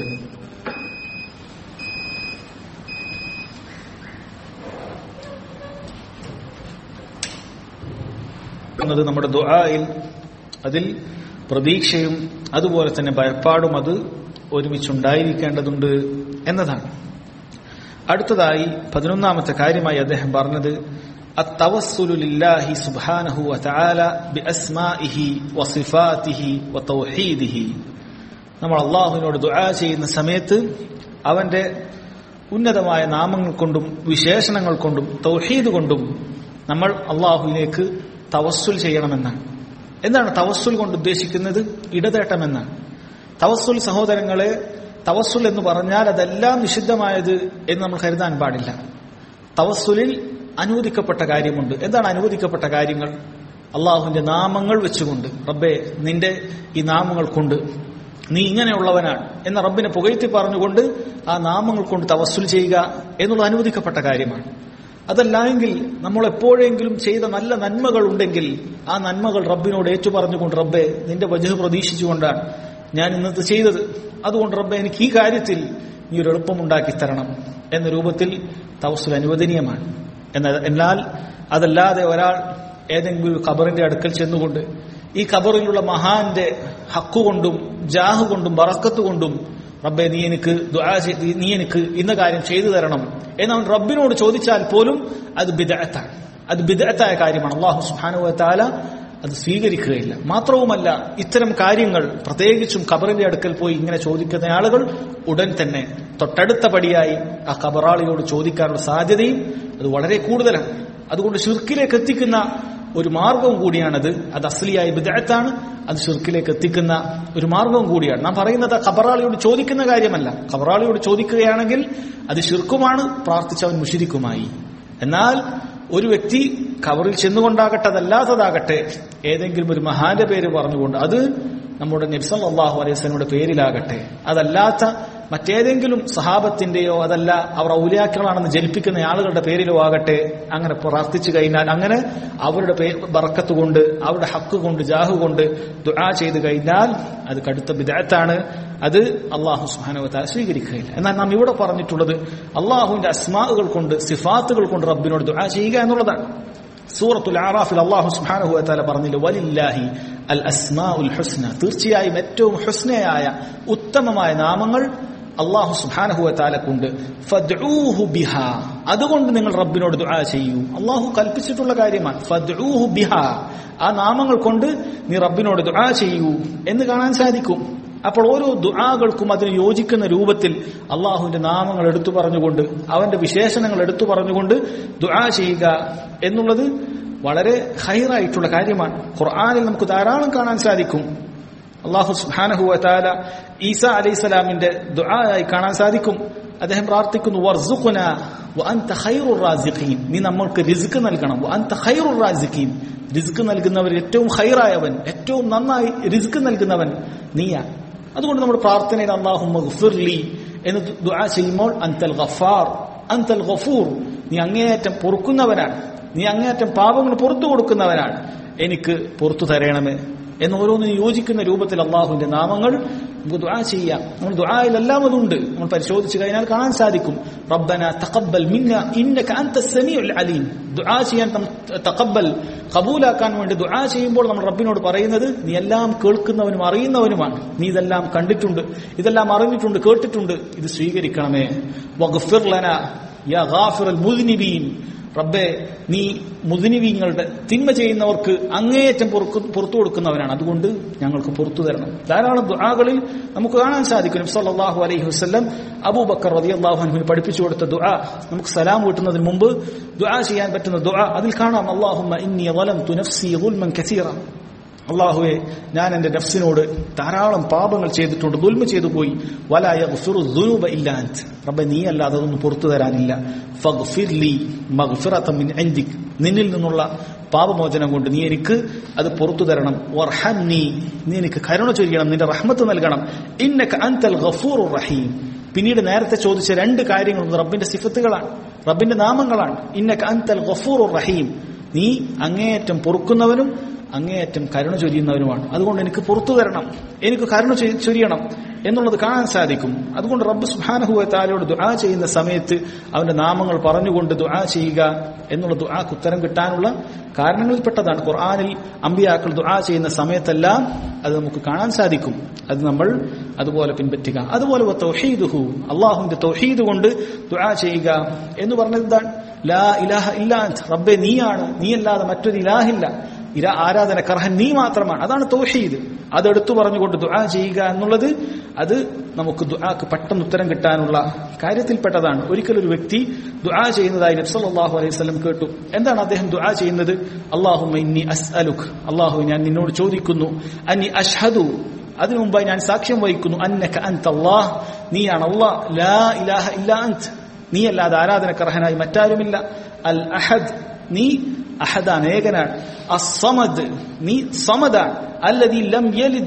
എന്നത് നമ്മുടെ ദുആയിൽ അതിൽ പ്രതീക്ഷയും അതുപോലെ തന്നെ ഭയപ്പാടും അത് ഒരുമിച്ചുണ്ടായിരിക്കേണ്ടതുണ്ട് എന്നതാണ് അടുത്തതായി പതിനൊന്നാമത്തെ കാര്യമായി അദ്ദേഹം പറഞ്ഞത് التوسل لله سبحانه وتعالى بأسمائه وصفاته وتوحيده നമ്മൾ അള്ളാഹുവിനോട് ദുആ ചെയ്യുന്ന സമയത്ത് അവന്റെ ഉന്നതമായ നാമങ്ങൾ കൊണ്ടും വിശേഷണങ്ങൾ കൊണ്ടും തൗഹീദ് കൊണ്ടും നമ്മൾ അള്ളാഹുവിലേക്ക് തവസ്സുൽ ചെയ്യണമെന്നാണ് എന്താണ് തവസ്സുൽ കൊണ്ട് ഉദ്ദേശിക്കുന്നത് ഇടതേട്ടമെന്നാണ് തവസ്സുൽ സഹോദരങ്ങളെ തവസ്സുൽ എന്ന് പറഞ്ഞാൽ അതെല്ലാം നിഷിദ്ധമായത് എന്ന് നമ്മൾ കരുതാൻ പാടില്ല തവസ്സുലിൽ അനുവദിക്കപ്പെട്ട കാര്യമുണ്ട് എന്താണ് അനുവദിക്കപ്പെട്ട കാര്യങ്ങൾ അള്ളാഹുവിന്റെ നാമങ്ങൾ വെച്ചുകൊണ്ട് റബ്ബെ നിന്റെ ഈ നാമങ്ങൾ കൊണ്ട് നീ ഇങ്ങനെയുള്ളവനാണ് എന്ന റബ്ബിനെ പുകഴ്ത്തി പറഞ്ഞുകൊണ്ട് ആ നാമങ്ങൾ കൊണ്ട് തവസ്സുൽ ചെയ്യുക എന്നുള്ളത് അനുവദിക്കപ്പെട്ട കാര്യമാണ് അതല്ല എങ്കിൽ നമ്മൾ എപ്പോഴെങ്കിലും ചെയ്ത നല്ല നന്മകൾ ഉണ്ടെങ്കിൽ ആ നന്മകൾ റബ്ബിനോട് ഏറ്റു പറഞ്ഞുകൊണ്ട് റബ്ബെ നിന്റെ വജു പ്രതീക്ഷിച്ചുകൊണ്ടാണ് ഞാൻ ഇന്നത്തെ ചെയ്തത് അതുകൊണ്ട് റബ്ബെ എനിക്ക് ഈ കാര്യത്തിൽ നീ ഒരു എളുപ്പമുണ്ടാക്കി തരണം എന്ന രൂപത്തിൽ തവസ്സുൽ അനുവദനീയമാണ് എന്നാൽ എന്നാൽ അതല്ലാതെ ഒരാൾ ഏതെങ്കിലും ഒരു ഖബറിന്റെ അടുക്കൽ ചെന്നുകൊണ്ട് ഈ ഖബറിലുള്ള മഹാന്റെ ഹക്കുകൊണ്ടും ജാഹ് കൊണ്ടും ബറക്കത്ത് കൊണ്ടും റബ്ബെ നീ എനിക്ക് ദുആ ചെയ്ത് നീ എനിക്ക് ഇന്ന കാര്യം ചെയ്തു തരണം എന്ന് അവൻ റബ്ബിനോട് ചോദിച്ചാൽ പോലും അത് ബിദഅത്താണ് അത് ബിദഅത്തായ കാര്യമാണ് അള്ളാഹു സുബ്ഹാനഹു വ തആല അത് സ്വീകരിക്കുകയില്ല മാത്രവുമല്ല ഇത്തരം കാര്യങ്ങൾ പ്രത്യേകിച്ചും ഖബറിന്റെ അടുക്കൽ പോയി ഇങ്ങനെ ചോദിക്കുന്ന ആളുകൾ ഉടൻ തന്നെ തൊട്ടടുത്ത പടിയായി ആ ഖബറാളിയോട് ചോദിക്കാനുള്ള സാധ്യതയും അത് വളരെ കൂടുതലാണ് അതുകൊണ്ട് ഷിർക്കിലേക്ക് എത്തിക്കുന്ന ഒരു മാർഗവും കൂടിയാണത് അത് അസ്ലിയായ ബിദഅത്താണ് അത് ഷിർക്കിലേക്ക് എത്തിക്കുന്ന ഒരു മാർഗവും കൂടിയാണ് നാം പറയുന്നത് ഖബറാളിയോട് ചോദിക്കുന്ന കാര്യമല്ല ഖബറാളിയോട് ചോദിക്കുകയാണെങ്കിൽ അത് ഷിർക്കുമാണ് പ്രാർത്ഥിച്ചവൻ മുഷിരിക്കുമായി എന്നാൽ ഒരു വ്യക്തി ഖബറിൽ ചെന്നുകൊണ്ടാകട്ടെ അതല്ലാത്തതാകട്ടെ ഏതെങ്കിലും ഒരു മഹാന്റെ പേര് പറഞ്ഞുകൊണ്ട് അത് നമ്മുടെ നബ്സൽ അള്ളാഹു അലൈഹിസ്ലമിയുടെ പേരിലാകട്ടെ അതല്ലാത്ത മറ്റേതെങ്കിലും സഹാബത്തിന്റെയോ അതല്ല അവർ ഔലിയാക്കളാണെന്ന് ജനിപ്പിക്കുന്ന ആളുകളുടെ പേരിലോ ആകട്ടെ അങ്ങനെ പ്രാർത്ഥിച്ചു കഴിഞ്ഞാൽ അങ്ങനെ അവരുടെ പേ ബറക്കത്ത് കൊണ്ട് അവരുടെ ഹക്ക് കൊണ്ട് ജാഹു കൊണ്ട് ദുആ ചെയ്തു കഴിഞ്ഞാൽ അത് കടുത്ത വിദഗ്ധാണ് അത് അള്ളാഹു സുഹാനുവത്ത സ്വീകരിക്കുകയില്ല എന്നാൽ നാം ഇവിടെ പറഞ്ഞിട്ടുള്ളത് അള്ളാഹുവിന്റെ അസ്മാകൾ കൊണ്ട് സിഫാത്തുകൾ കൊണ്ട് റബ്ബിനോട് ദുആ ചെയ്യുക എന്നുള്ളതാണ് സൂറത്തുൽ ആറാഫിൽ അള്ളാഹു സുബ്ഹാനഹു വതആല പറഞ്ഞില്ല വലില്ലാഹി അൽ അസ്മാഉൽ ഹുസ്ന തീർച്ചയായും ഏറ്റവും ഹുസ്നയായ ഉത്തമമായ നാമങ്ങൾ അള്ളാഹു സുബ്ഹാനഹു വതആലക്കുണ്ട് ഫദ്ഊഹു ബിഹാ അതുകൊണ്ട് നിങ്ങൾ റബ്ബിനോട് ദുആ ചെയ്യൂ അള്ളാഹു കൽപ്പിച്ചിട്ടുള്ള കാര്യമാണ് ഫദ്ഊഹു ബിഹാ ആ നാമങ്ങൾ കൊണ്ട് നീ റബ്ബിനോട് ദുആ ചെയ്യൂ എന്ന് കാണാൻ സാധിക്കും അപ്പോൾ ഓരോ ദുആകൾക്കും അതിന് യോജിക്കുന്ന രൂപത്തിൽ അള്ളാഹുവിന്റെ നാമങ്ങൾ എടുത്തു പറഞ്ഞുകൊണ്ട് അവന്റെ വിശേഷണങ്ങൾ എടുത്തു പറഞ്ഞുകൊണ്ട് ദുആ ചെയ്യുക എന്നുള്ളത് വളരെ ഹൈറായിട്ടുള്ള കാര്യമാണ് ഖുർആാനിൽ നമുക്ക് ധാരാളം കാണാൻ സാധിക്കും അള്ളാഹു സുഹാനഹു താല ഈസ അലൈഹിസ്സലാമിന്റെ ദുആയായി കാണാൻ സാധിക്കും അദ്ദേഹം പ്രാർത്ഥിക്കുന്നു വർസുഖുന വഅൻത ഖൈറുർ റാസിഖീൻ നീ നമ്മൾക്ക് റിസ്ക് നൽകണം വഅൻത ഖൈറുർ റാസിഖീൻ റിസ്ക് നൽകുന്നവർ ഏറ്റവും ഖൈറായവൻ ഏറ്റവും നന്നായി റിസ്ക് നൽകുന്നവൻ നീയാ അതുകൊണ്ട് നമ്മുടെ പ്രാർത്ഥനയിൽ അള്ളാഹു മഗ്ഫിർലി എന്ന് ദുആ ചെയ്യുമ്പോൾ അന്തൽ ഗഫാർ അന്തൽ ഗഫൂർ നീ അങ്ങേയറ്റം പൊറുക്കുന്നവനാണ് നീ അങ്ങേയറ്റം പാപങ്ങൾ പുറത്തു കൊടുക്കുന്നവനാണ് എനിക്ക് പുറത്തു തരണമേ എന്ന് ഓരോന്നിനും യോജിക്കുന്ന രൂപത്തിൽ അള്ളാഹുവിന്റെ നാമങ്ങൾ നമുക്ക് ദുആ ചെയ്യാം നമ്മൾ ദുആയിലെല്ലാം അതുണ്ട് നമ്മൾ പരിശോധിച്ചു കഴിഞ്ഞാൽ കാണാൻ സാധിക്കും റബ്ബന തഖബ്ബൽ മിന്ന ഇന്നക അൻത സമീഉൽ അലീം ദുആ ചെയ്യാൻ തഖബ്ബൽ കബൂലാക്കാൻ വേണ്ടി ദുആ ചെയ്യുമ്പോൾ നമ്മൾ റബ്ബിനോട് പറയുന്നത് നീ എല്ലാം കേൾക്കുന്നവനും അറിയുന്നവനുമാണ് നീ ഇതെല്ലാം കണ്ടിട്ടുണ്ട് ഇതെല്ലാം അറിഞ്ഞിട്ടുണ്ട് കേട്ടിട്ടുണ്ട് ഇത് സ്വീകരിക്കണമേ വഗ്ഫിർ ലന യാ ഗാഫിറൽ മുദ്നിബീൻ റബ്ബെ നീ മുദിനിവീങ്ങളുടെ തിന്മ ചെയ്യുന്നവർക്ക് അങ്ങേയറ്റം പുറത്തു കൊടുക്കുന്നവനാണ് അതുകൊണ്ട് ഞങ്ങൾക്ക് പുറത്തു തരണം ധാരാളം ദുആകളിൽ നമുക്ക് കാണാൻ സാധിക്കും സല്ലല്ലാഹു അലൈഹി വസല്ലം അബൂബക്കർ റളിയല്ലാഹു അൻഹുവിന് പഠിപ്പിച്ചു കൊടുത്ത ദുആ നമുക്ക് സലാം വീട്ടുന്നതിന് മുമ്പ് ദുആ ചെയ്യാൻ പറ്റുന്ന ദുആ അതിൽ കാണാം അല്ലാഹുമ്മ ഇന്നി ളലംതു നഫ്സി ളുൽമൻ കസീറ അള്ളാഹുവെ ഞാൻ എന്റെ നഫ്സിനോട് ധാരാളം പാപങ്ങൾ ചെയ്തിട്ടുണ്ട് ദുൽമ ചെയ്തു പോയി വലായ ദുനൂബ ഇല്ലാന്ത് റബ്ബെ നീ അല്ലാതെ അതൊന്നും പുറത്തു തരാനില്ല ഫഗ്ഫിർലി മഗ്ഫിറത മിൻ ഇൻദിക് നിന്നിൽ നിന്നുള്ള പാപമോചനം കൊണ്ട് നീ എനിക്ക് അത് പുറത്തു തരണം വർഹംനി നീ എനിക്ക് കരുണ ചൊരിയണം നിന്റെ റഹ്മത്ത് നൽകണം ഇന്നക അൻതൽ ഗഫൂർ റഹീം പിന്നീട് നേരത്തെ ചോദിച്ച രണ്ട് കാര്യങ്ങളും റബ്ബിന്റെ സിഫത്തുകളാണ് റബ്ബിന്റെ നാമങ്ങളാണ് ഇന്നക അൻതൽ ഗഫൂർ റഹീം നീ അങ്ങേയറ്റം പൊറുക്കുന്നവനും അങ്ങേയറ്റം കരുണ ചൊരിയുന്നവനുമാണ് അതുകൊണ്ട് എനിക്ക് പുറത്തു തരണം എനിക്ക് കരുണ ചൊരിയണം എന്നുള്ളത് കാണാൻ സാധിക്കും അതുകൊണ്ട് റബ്ബ് സുഹാനഹുവ താലയോട് ദുആ ചെയ്യുന്ന സമയത്ത് അവന്റെ നാമങ്ങൾ പറഞ്ഞുകൊണ്ട് ദുആ ചെയ്യുക എന്നുള്ള ദുആക്ക് ഉത്തരം കിട്ടാനുള്ള കാരണങ്ങളിൽപ്പെട്ടതാണ് ഖുർആാനിൽ അമ്പിയാക്കൾ ദുആ ചെയ്യുന്ന സമയത്തെല്ലാം അത് നമുക്ക് കാണാൻ സാധിക്കും അത് നമ്മൾ അതുപോലെ പിൻപറ്റുക അതുപോലെ തൗഹീദുഹു അള്ളാഹുവിന്റെ തൗഹീദ് കൊണ്ട് ദുആ ചെയ്യുക എന്ന് പറഞ്ഞത് എന്താണ് ലാ ഇലാഹ ഇല്ലാ റബ്ബെ നീയാണ് നീയല്ലാതെ മറ്റൊരു ഇലാഹില്ല ഇര ആരാധനക്കർഹൻ നീ മാത്രമാണ് അതാണ് തൗഹീദ് അതെടുത്തു പറഞ്ഞുകൊണ്ട് ദുആ ചെയ്യുക എന്നുള്ളത് അത് നമുക്ക് ദുആക്ക് പെട്ടെന്ന് ഉത്തരം കിട്ടാനുള്ള കാര്യത്തിൽപ്പെട്ടതാണ് ഒരിക്കലും ഒരു വ്യക്തി ദുആ ചെയ്യുന്നതായി നബ്സല്ലാഹു അലൈഹി സ്വലം കേട്ടു എന്താണ് അദ്ദേഹം ദുആ ചെയ്യുന്നത് അള്ളാഹു ഇന്നി അസ്അലുഖ് അള്ളാഹു ഞാൻ നിന്നോട് ചോദിക്കുന്നു അനി അഷ്ഹദു അതിനു മുമ്പായി ഞാൻ സാക്ഷ്യം വഹിക്കുന്നു അന്നക അൻത അല്ലാഹ് നീയാണ് അല്ലാഹ് ലാ ഇലാഹ ഇല്ലാ അൻത് നീ അല്ലാതെ ആരാധനക്കർഹനായി മറ്റാരുമില്ല അൽ അഹദ് നീ അഹദാൻ ഏകനാണ് അസമദ് നീ സമദാൻ അല്ലതി ലം യലിദ്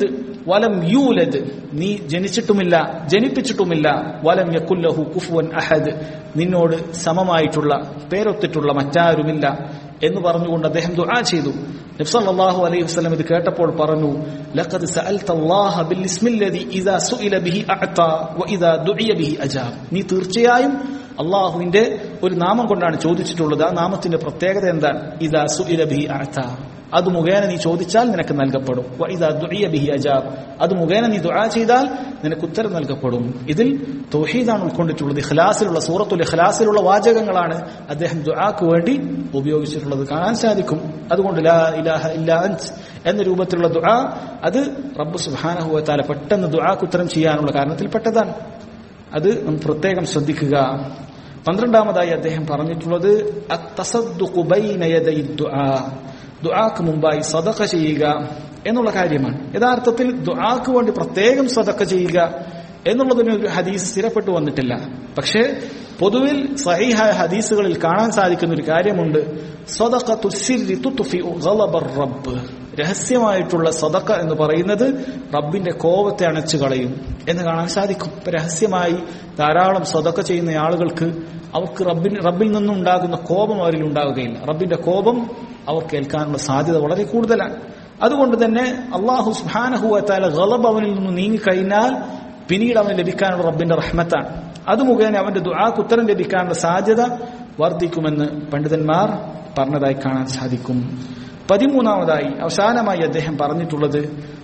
വലം യൂലദ് നീ ജനിച്ചിട്ടുമില്ല ജനിപ്പിച്ചിട്ടുമില്ല വലം യക്കുല്ലഹു കുഫുവൻ അഹദ് നിന്നോട് സമമായിട്ടുള്ള പേരൊത്തിട്ടുള്ള മറ്റാരുമില്ല എന്ന് പറഞ്ഞുകൊണ്ട് അദ്ദേഹം ദുആ ചെയ്തു നബ്സല്ലാഹു അലൈഹി വസല്ലം ഇത് കേട്ടപ്പോൾ പറഞ്ഞു ലഖദ് സഅൽതല്ലാഹ ബിൽ ഇസ്മില്ലദി ഇദാ സുഇല ബിഹി അഅത വ ഇദാ ദുഇയ ബിഹി അജാബ് നീ തീർച്ചയായും അള്ളാഹുവിന്റെ ഒരു നാമം കൊണ്ടാണ് ചോദിച്ചിട്ടുള്ളത് ആ നാമത്തിന്റെ പ്രത്യേകത എന്താണ് ഇദാ സുഇല ബിഹി അഅത അത് മുഖേന നീ ചോദിച്ചാൽ നിനക്ക് നൽകപ്പെടും വ ഇദാ ദുഇയ ബിഹി അജാബ് അത് മുഖേന നീ ദുആ ചെയ്താൽ നിനക്ക് ഉത്തരം നൽകപ്പെടും ഇതിൽ തൗഹീദാണ് ഉൾക്കൊണ്ടിട്ടുള്ളത് ഇഖ്ലാസിലുള്ള സൂറത്തുൽ ഇഖ്ലാസിലുള്ള വാചകങ്ങളാണ് അദ്ദേഹം ദുആക്ക് വേണ്ടി ഉപയോഗിച്ചിട്ടുള്ളത് കാണാൻ സാധിക്കും അതുകൊണ്ട് ലാ ഇലാഹ ഇല്ലാ അൻത് എന്ന രൂപത്തിലുള്ള ദുആ അത് റബ്ബ് സുബ്ഹാനഹു വ തആല പെട്ടെന്ന് ദുആക്ക് ഉത്തരം ചെയ്യാനുള്ള കാരണത്തിൽപ്പെട്ടതാണ് അത് നാം പ്രത്യേകം ശ്രദ്ധിക്കുക പന്ത്രണ്ടാമതായി അദ്ദേഹം പറഞ്ഞിട്ടുള്ളത് അത്തസദ്ദുഖു ബൈന യദൈ ദുആ ദുആക്ക് മുമ്പായി സദഖ ചെയ്യുക എന്നുള്ള കാര്യമാണ് യഥാർത്ഥത്തിൽ ദുആക്ക് വേണ്ടി പ്രത്യേകം സദഖ ചെയ്യുക എന്നുള്ളതിന് ഒരു ഹദീസ് സ്ഥിരപ്പെട്ടു വന്നിട്ടില്ല പക്ഷേ പൊതുവിൽ സഹീഹായ ഹദീസുകളിൽ കാണാൻ സാധിക്കുന്ന ഒരു കാര്യമുണ്ട് സദഖത്തു സിർരി തുത്ഫിഉ ഗളബർ റബ്ബ് രഹസ്യമായിട്ടുള്ള സദക്ക എന്ന് പറയുന്നത് റബ്ബിന്റെ കോപത്തെ അണച്ചു കളയും എന്ന് കാണാൻ സാധിക്കും ഇപ്പൊ രഹസ്യമായി ധാരാളം സദക്ക ചെയ്യുന്ന ആളുകൾക്ക് അവർക്ക് റബ്ബിന് റബ്ബിൽ നിന്നും ഉണ്ടാകുന്ന കോപം അവരിൽ ഉണ്ടാവുകയില്ല റബ്ബിന്റെ കോപം അവർക്ക് ഏൽക്കാനുള്ള സാധ്യത വളരെ കൂടുതലാണ് അതുകൊണ്ട് തന്നെ അള്ളാഹു സുഹാനഹുവത്താല ഗളബ് അവനിൽ നിന്ന് നീങ്ങിക്കഴിഞ്ഞാൽ പിന്നീട് അവന് ലഭിക്കാനുള്ള റബ്ബിന്റെ റഹ്മത്താണ് അത് മുഖേന അവന്റെ ദുആക്ക് ഉത്തരം ലഭിക്കാനുള്ള സാധ്യത വർദ്ധിക്കുമെന്ന് പണ്ഡിതന്മാർ പറഞ്ഞതായി കാണാൻ സാധിക്കും പതിമൂന്നാമതായി അവസാനമായി അദ്ദേഹം പറഞ്ഞിട്ടുള്ളത്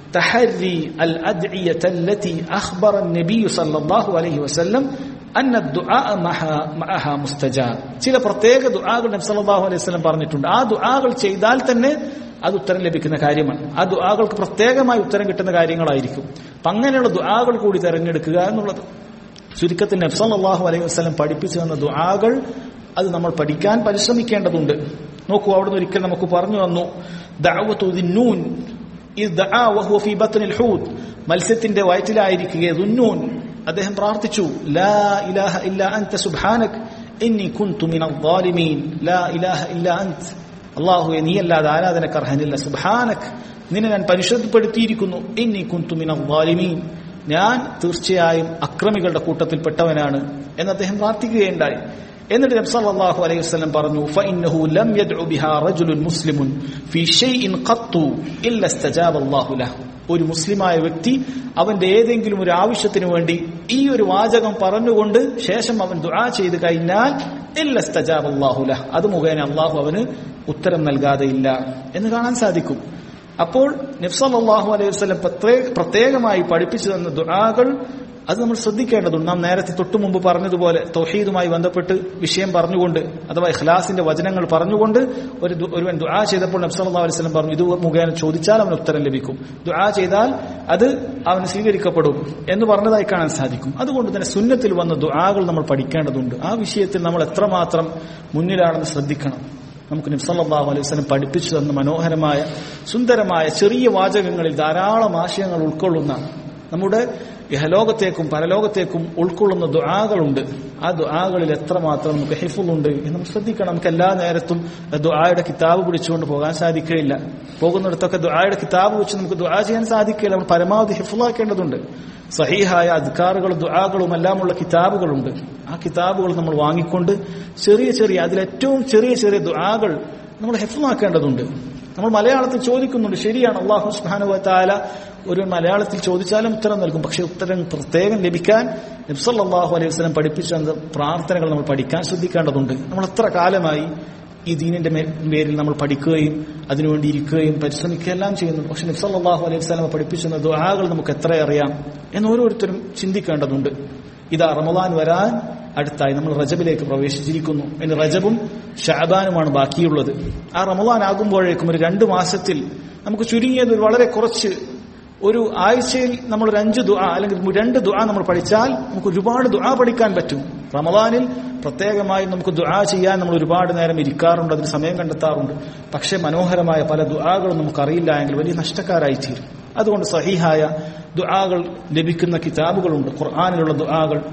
തഹരി അൽ അദ്ഇയത്തല്ലതി അഖ്ബറ നബി സല്ലല്ലാഹു അലൈഹി വസല്ലം അന്ന ദുആ മഅഹ മുസ്തജാബ് ചില പ്രത്യേക ദുആകൾ നബി സല്ലല്ലാഹു അലൈഹി വസല്ലം പറഞ്ഞിട്ടുണ്ട് ആ ദുആകൾ ചെയ്താൽ തന്നെ അത് ഉത്തരം ലഭിക്കുന്ന കാര്യമാണ് ആ ദുആകൾക്ക് പ്രത്യേകമായി ഉത്തരം കിട്ടുന്ന കാര്യങ്ങളായിരിക്കും അപ്പം അങ്ങനെയുള്ള ദുആകൾ കൂടി തിരഞ്ഞെടുക്കുക എന്നുള്ളത് ചുരുക്കത്തിൽ നബി സല്ലല്ലാഹു അലൈഹി വസല്ലം പഠിപ്പിച്ചു തന്ന ദുആകൾ അത് നമ്മൾ പഠിക്കാൻ പരിശ്രമിക്കേണ്ടതുണ്ട് നോക്കൂ അവിടുന്ന് ഒരിക്കൽ നമുക്ക് പറഞ്ഞു വന്നു ദഅവത്തു ദിന്നൂൻ ഇത് ദഅ വഹുവ ഫീ ബത്നിൽ ഹൂത് മത്സ്യത്തിന്റെ വയറ്റിലായിരിക്കുക ദുന്നൂൻ അദ്ദേഹം പ്രാർത്ഥിച്ചു ലാ ഇലാഹ ഇല്ല അൻത സുബ്ഹാനക് ഇന്നി കുൻതു മിനൽ ളാലിമീൻ ലാ ഇലാഹ ഇല്ല അൻത അല്ലാഹുവേ നീയല്ലാതെ ആരാധനക്ക് അർഹനില്ല സുബ്ഹാനക് നിന്നെ ഞാൻ പരിശുദ്ധപ്പെടുത്തിയിരിക്കുന്നു ഇന്നി കുൻതു മിനൽ ളാലിമീൻ ഞാൻ തീർച്ചയായും അക്രമികളുടെ കൂട്ടത്തിൽപ്പെട്ടവനാണ് എന്ന് അദ്ദേഹം പ്രാർത്ഥിക്കുകയുണ്ടായി എന്നിട്ട് നബി സല്ലല്ലാഹു അലൈഹി വസല്ലം പറഞ്ഞു ഫഇന്നഹു ലം യദ്ഉ ബിഹാ റജുലുൻ മുസ്ലിമുൻ ഫീ ഷൈഇൻ ഖത്തു ഇല്ല ഇസ്തജാബ അല്ലാഹു ലഹു ഒരു മുസ്ലിമായ വ്യക്തി അവന്റെ ഏതെങ്കിലും ഒരു ആവശ്യത്തിന് വേണ്ടി ഈ ഒരു വാചകം പറഞ്ഞുകൊണ്ട് ശേഷം അവൻ ദുആ ചെയ്ത് കഴിഞ്ഞാൽ ഇല്ല ഇസ്തജാബ അല്ലാഹു ലഹു അത് മുഖേന അള്ളാഹു അവന് ഉത്തരം നൽകാതെയില്ല എന്ന് കാണാൻ സാധിക്കും അപ്പോൾ നബ്സല്ലാഹു അലൈഹി വസ്ലം പ്രത്യേകമായി പഠിപ്പിച്ചു തന്ന ദുആകൾ അത് നമ്മൾ ശ്രദ്ധിക്കേണ്ടതുണ്ട് നാം നേരത്തെ തൊട്ടു മുമ്പ് പറഞ്ഞതുപോലെ തൗഹീദുമായി ബന്ധപ്പെട്ട് വിഷയം പറഞ്ഞുകൊണ്ട് അഥവാ ഇഖ്ലാസിന്റെ വചനങ്ങൾ പറഞ്ഞുകൊണ്ട് ഒരു ഒരുവൻ ദുആ ചെയ്തപ്പോൾ നബ്സല്ലാ അലൈഹി വസല്ലം പറഞ്ഞു ഇത് മുഖേന ചോദിച്ചാൽ അവന് ഉത്തരം ലഭിക്കും ദുആ ചെയ്താൽ അത് അവന് സ്വീകരിക്കപ്പെടും എന്ന് പറഞ്ഞതായി കാണാൻ സാധിക്കും അതുകൊണ്ട് തന്നെ സുന്നത്തിൽ വന്ന ദുആകൾ നമ്മൾ പഠിക്കേണ്ടതുണ്ട് ആ വിഷയത്തിൽ നമ്മൾ എത്രമാത്രം മുന്നിലാണെന്ന് ശ്രദ്ധിക്കണം നമുക്ക് നിബ്സല്ലാഹു അലൈഹി വസ്ലം പഠിപ്പിച്ചു തന്ന മനോഹരമായ സുന്ദരമായ ചെറിയ വാചകങ്ങളിൽ ധാരാളം ആശയങ്ങൾ ഉൾക്കൊള്ളുന്ന നമ്മുടെ ഇഹലോകത്തേക്കും പരലോകത്തേക്കും ഉൾക്കൊള്ളുന്ന ദുആകളുണ്ട് ആ ദുആകളിൽ എത്രമാത്രം നമുക്ക് ഹിഫുളുണ്ട് എന്ന് നമുക്ക് ശ്രദ്ധിക്കണം നമുക്ക് എല്ലാ നേരത്തും ദുആയുടെ കിതാബ് പിടിച്ചുകൊണ്ട് പോകാൻ സാധിക്കുകയില്ല പോകുന്നിടത്തൊക്കെ ദുആയുടെ കിതാബ് വെച്ച് നമുക്ക് ദുആ ചെയ്യാൻ സാധിക്കില്ല നമ്മൾ പരമാവധി ഹിഫുളാക്കേണ്ടതുണ്ട് സഹീഹായ അധികാറുകളും ദുആകളും എല്ലാമുള്ള കിതാബുകളുണ്ട് ആ കിതാബുകൾ നമ്മൾ വാങ്ങിക്കൊണ്ട് ചെറിയ ചെറിയ അതിലേറ്റവും ചെറിയ ചെറിയ ദുആകൾ നമ്മൾ ഹെഫുമാക്കേണ്ടതുണ്ട് നമ്മൾ മലയാളത്തിൽ ചോദിക്കുന്നുണ്ട് ശരിയാണ് അള്ളാഹു സുബാനുവത്താല ഒരു മലയാളത്തിൽ ചോദിച്ചാലും ഉത്തരം നൽകും പക്ഷെ ഉത്തരം പ്രത്യേകം ലഭിക്കാൻ നബ്സല്ലാഹു അലൈഹി വസ്ലം പഠിപ്പിച്ച പ്രാർത്ഥനകൾ നമ്മൾ പഠിക്കാൻ ശ്രദ്ധിക്കേണ്ടതുണ്ട് നമ്മൾ എത്ര കാലമായി ഈ ദീനിന്റെ പേരിൽ നമ്മൾ പഠിക്കുകയും അതിനുവേണ്ടി ഇരിക്കുകയും പരിശ്രമിക്കുകയും എല്ലാം ചെയ്യുന്നുണ്ട് പക്ഷെ നബ്സല്ലാഹു അലൈഹി വസ്ലാമ പഠിപ്പിച്ച ദുആകൾ നമുക്ക് എത്ര അറിയാം എന്ന് ഓരോരുത്തരും ചിന്തിക്കേണ്ടതുണ്ട് ഇതാ റമദാൻ വരാൻ അടുത്തായി നമ്മൾ റജബിലേക്ക് പ്രവേശിച്ചിരിക്കുന്നു ഇനി റജബും ഷാബാനുമാണ് ബാക്കിയുള്ളത് ആ റമദാൻ ആകുമ്പോഴേക്കും ഒരു രണ്ട് മാസത്തിൽ നമുക്ക് ചുരുങ്ങിയത് ഒരു വളരെ കുറച്ച് ഒരു ആഴ്ചയിൽ നമ്മൾ ഒരു അഞ്ച് ദുആ അല്ലെങ്കിൽ രണ്ട് ദുആ നമ്മൾ പഠിച്ചാൽ നമുക്ക് ഒരുപാട് ദുആ പഠിക്കാൻ പറ്റും റമദാനിൽ പ്രത്യേകമായി നമുക്ക് ദുആ ചെയ്യാൻ നമ്മൾ ഒരുപാട് നേരം ഇരിക്കാറുണ്ട് അതിന് സമയം കണ്ടെത്താറുണ്ട് പക്ഷേ മനോഹരമായ പല ദുആകളും നമുക്കറിയില്ല എങ്കിൽ വലിയ നഷ്ടക്കാരായി തീരും അതുകൊണ്ട് സഹിഹായ ദുആകൾ ലഭിക്കുന്ന കിതാബുകളുണ്ട് ഖുർആാനിലുള്ള ദുആകൾ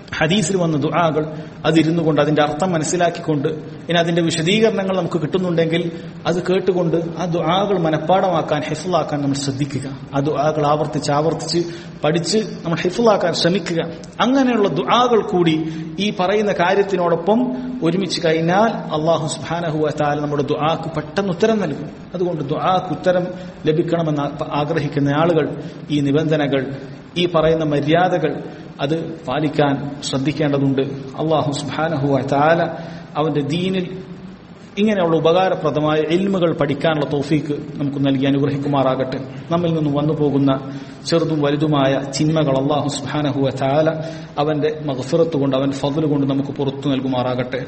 ഹദീസിൽ വന്ന ദുആകൾ അതിരുന്നു കൊണ്ട് അതിന്റെ അർത്ഥം മനസ്സിലാക്കിക്കൊണ്ട് ഇനി അതിന്റെ വിശദീകരണങ്ങൾ നമുക്ക് കിട്ടുന്നുണ്ടെങ്കിൽ അത് കേട്ടുകൊണ്ട് ആ ദുആകൾ മനഃപ്പാടമാക്കാൻ ഹിഫുലാക്കാൻ നമ്മൾ ശ്രദ്ധിക്കുക ആ ദുആകൾ ആവർത്തിച്ച് ആവർത്തിച്ച് പഠിച്ച് നമ്മൾ ഹിഫുലാക്കാൻ ശ്രമിക്കുക അങ്ങനെയുള്ള ദുആകൾ കൂടി ഈ പറയുന്ന കാര്യത്തിനോടൊപ്പം ഒരുമിച്ച് കഴിഞ്ഞാൽ അള്ളാഹു സുബാനഹുവ താല നമ്മുടെ ദുആക്ക് പെട്ടെന്ന് ഉത്തരം നൽകും അതുകൊണ്ട് ദുആക്ക് ഉത്തരം ലഭിക്കണമെന്ന് ആഗ്രഹിക്കുന്ന ആളുകൾ ഈ നിബന്ധനകൾ ഈ പറയുന്ന മര്യാദകൾ അത് പാലിക്കാൻ ശ്രദ്ധിക്കേണ്ടതുണ്ട് അള്ളാഹു സുബാനഹുവ താല അവന്റെ ദീനിൽ ഇങ്ങനെയുള്ള ഉപകാരപ്രദമായ എൽമുകൾ പഠിക്കാനുള്ള തോഫീക്ക് നമുക്ക് നൽകി അനുഗ്രഹിക്കുമാറാകട്ടെ നമ്മിൽ നിന്നും വന്നു പോകുന്ന ചെറുതും വലുതുമായ ചിന്മകൾ അള്ളാഹു സുബാനഹുവ താല അവന്റെ മഹഫിറത്ത് കൊണ്ട് അവൻ ഫضل കൊണ്ട് നമുക്ക് പുറത്തു നൽകുമാറാകട്ടെ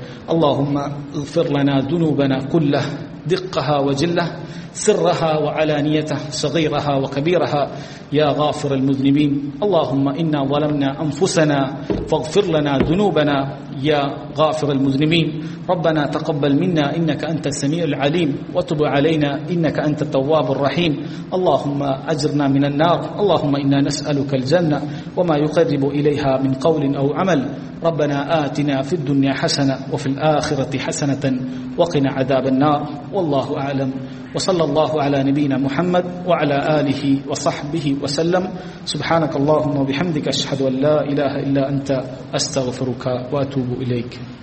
അള്ളാഹുമ്മ دقها وجله سرها وعلانيته صغيرها وكبيرها يا غافر المذنبين اللهم انا ظلمنا انفسنا فاغفر لنا ذنوبنا يا غافر المذنبين ربنا تقبل منا انك انت السميع العليم وتب علينا انك انت التواب الرحيم اللهم اجرنا من النار اللهم انا نسالك الجنه وما يقرب اليها من قول او عمل ربنا آتنا في الدنيا حسنة وفي الآخرة حسنة وقنا عذاب النار والله أعلم وصلى الله على نبينا محمد وعلى آله وصحبه وسلم سبحانك اللهم وبحمدك أشهد أن لا إله إلا أنت أستغفرك وأتوب إليك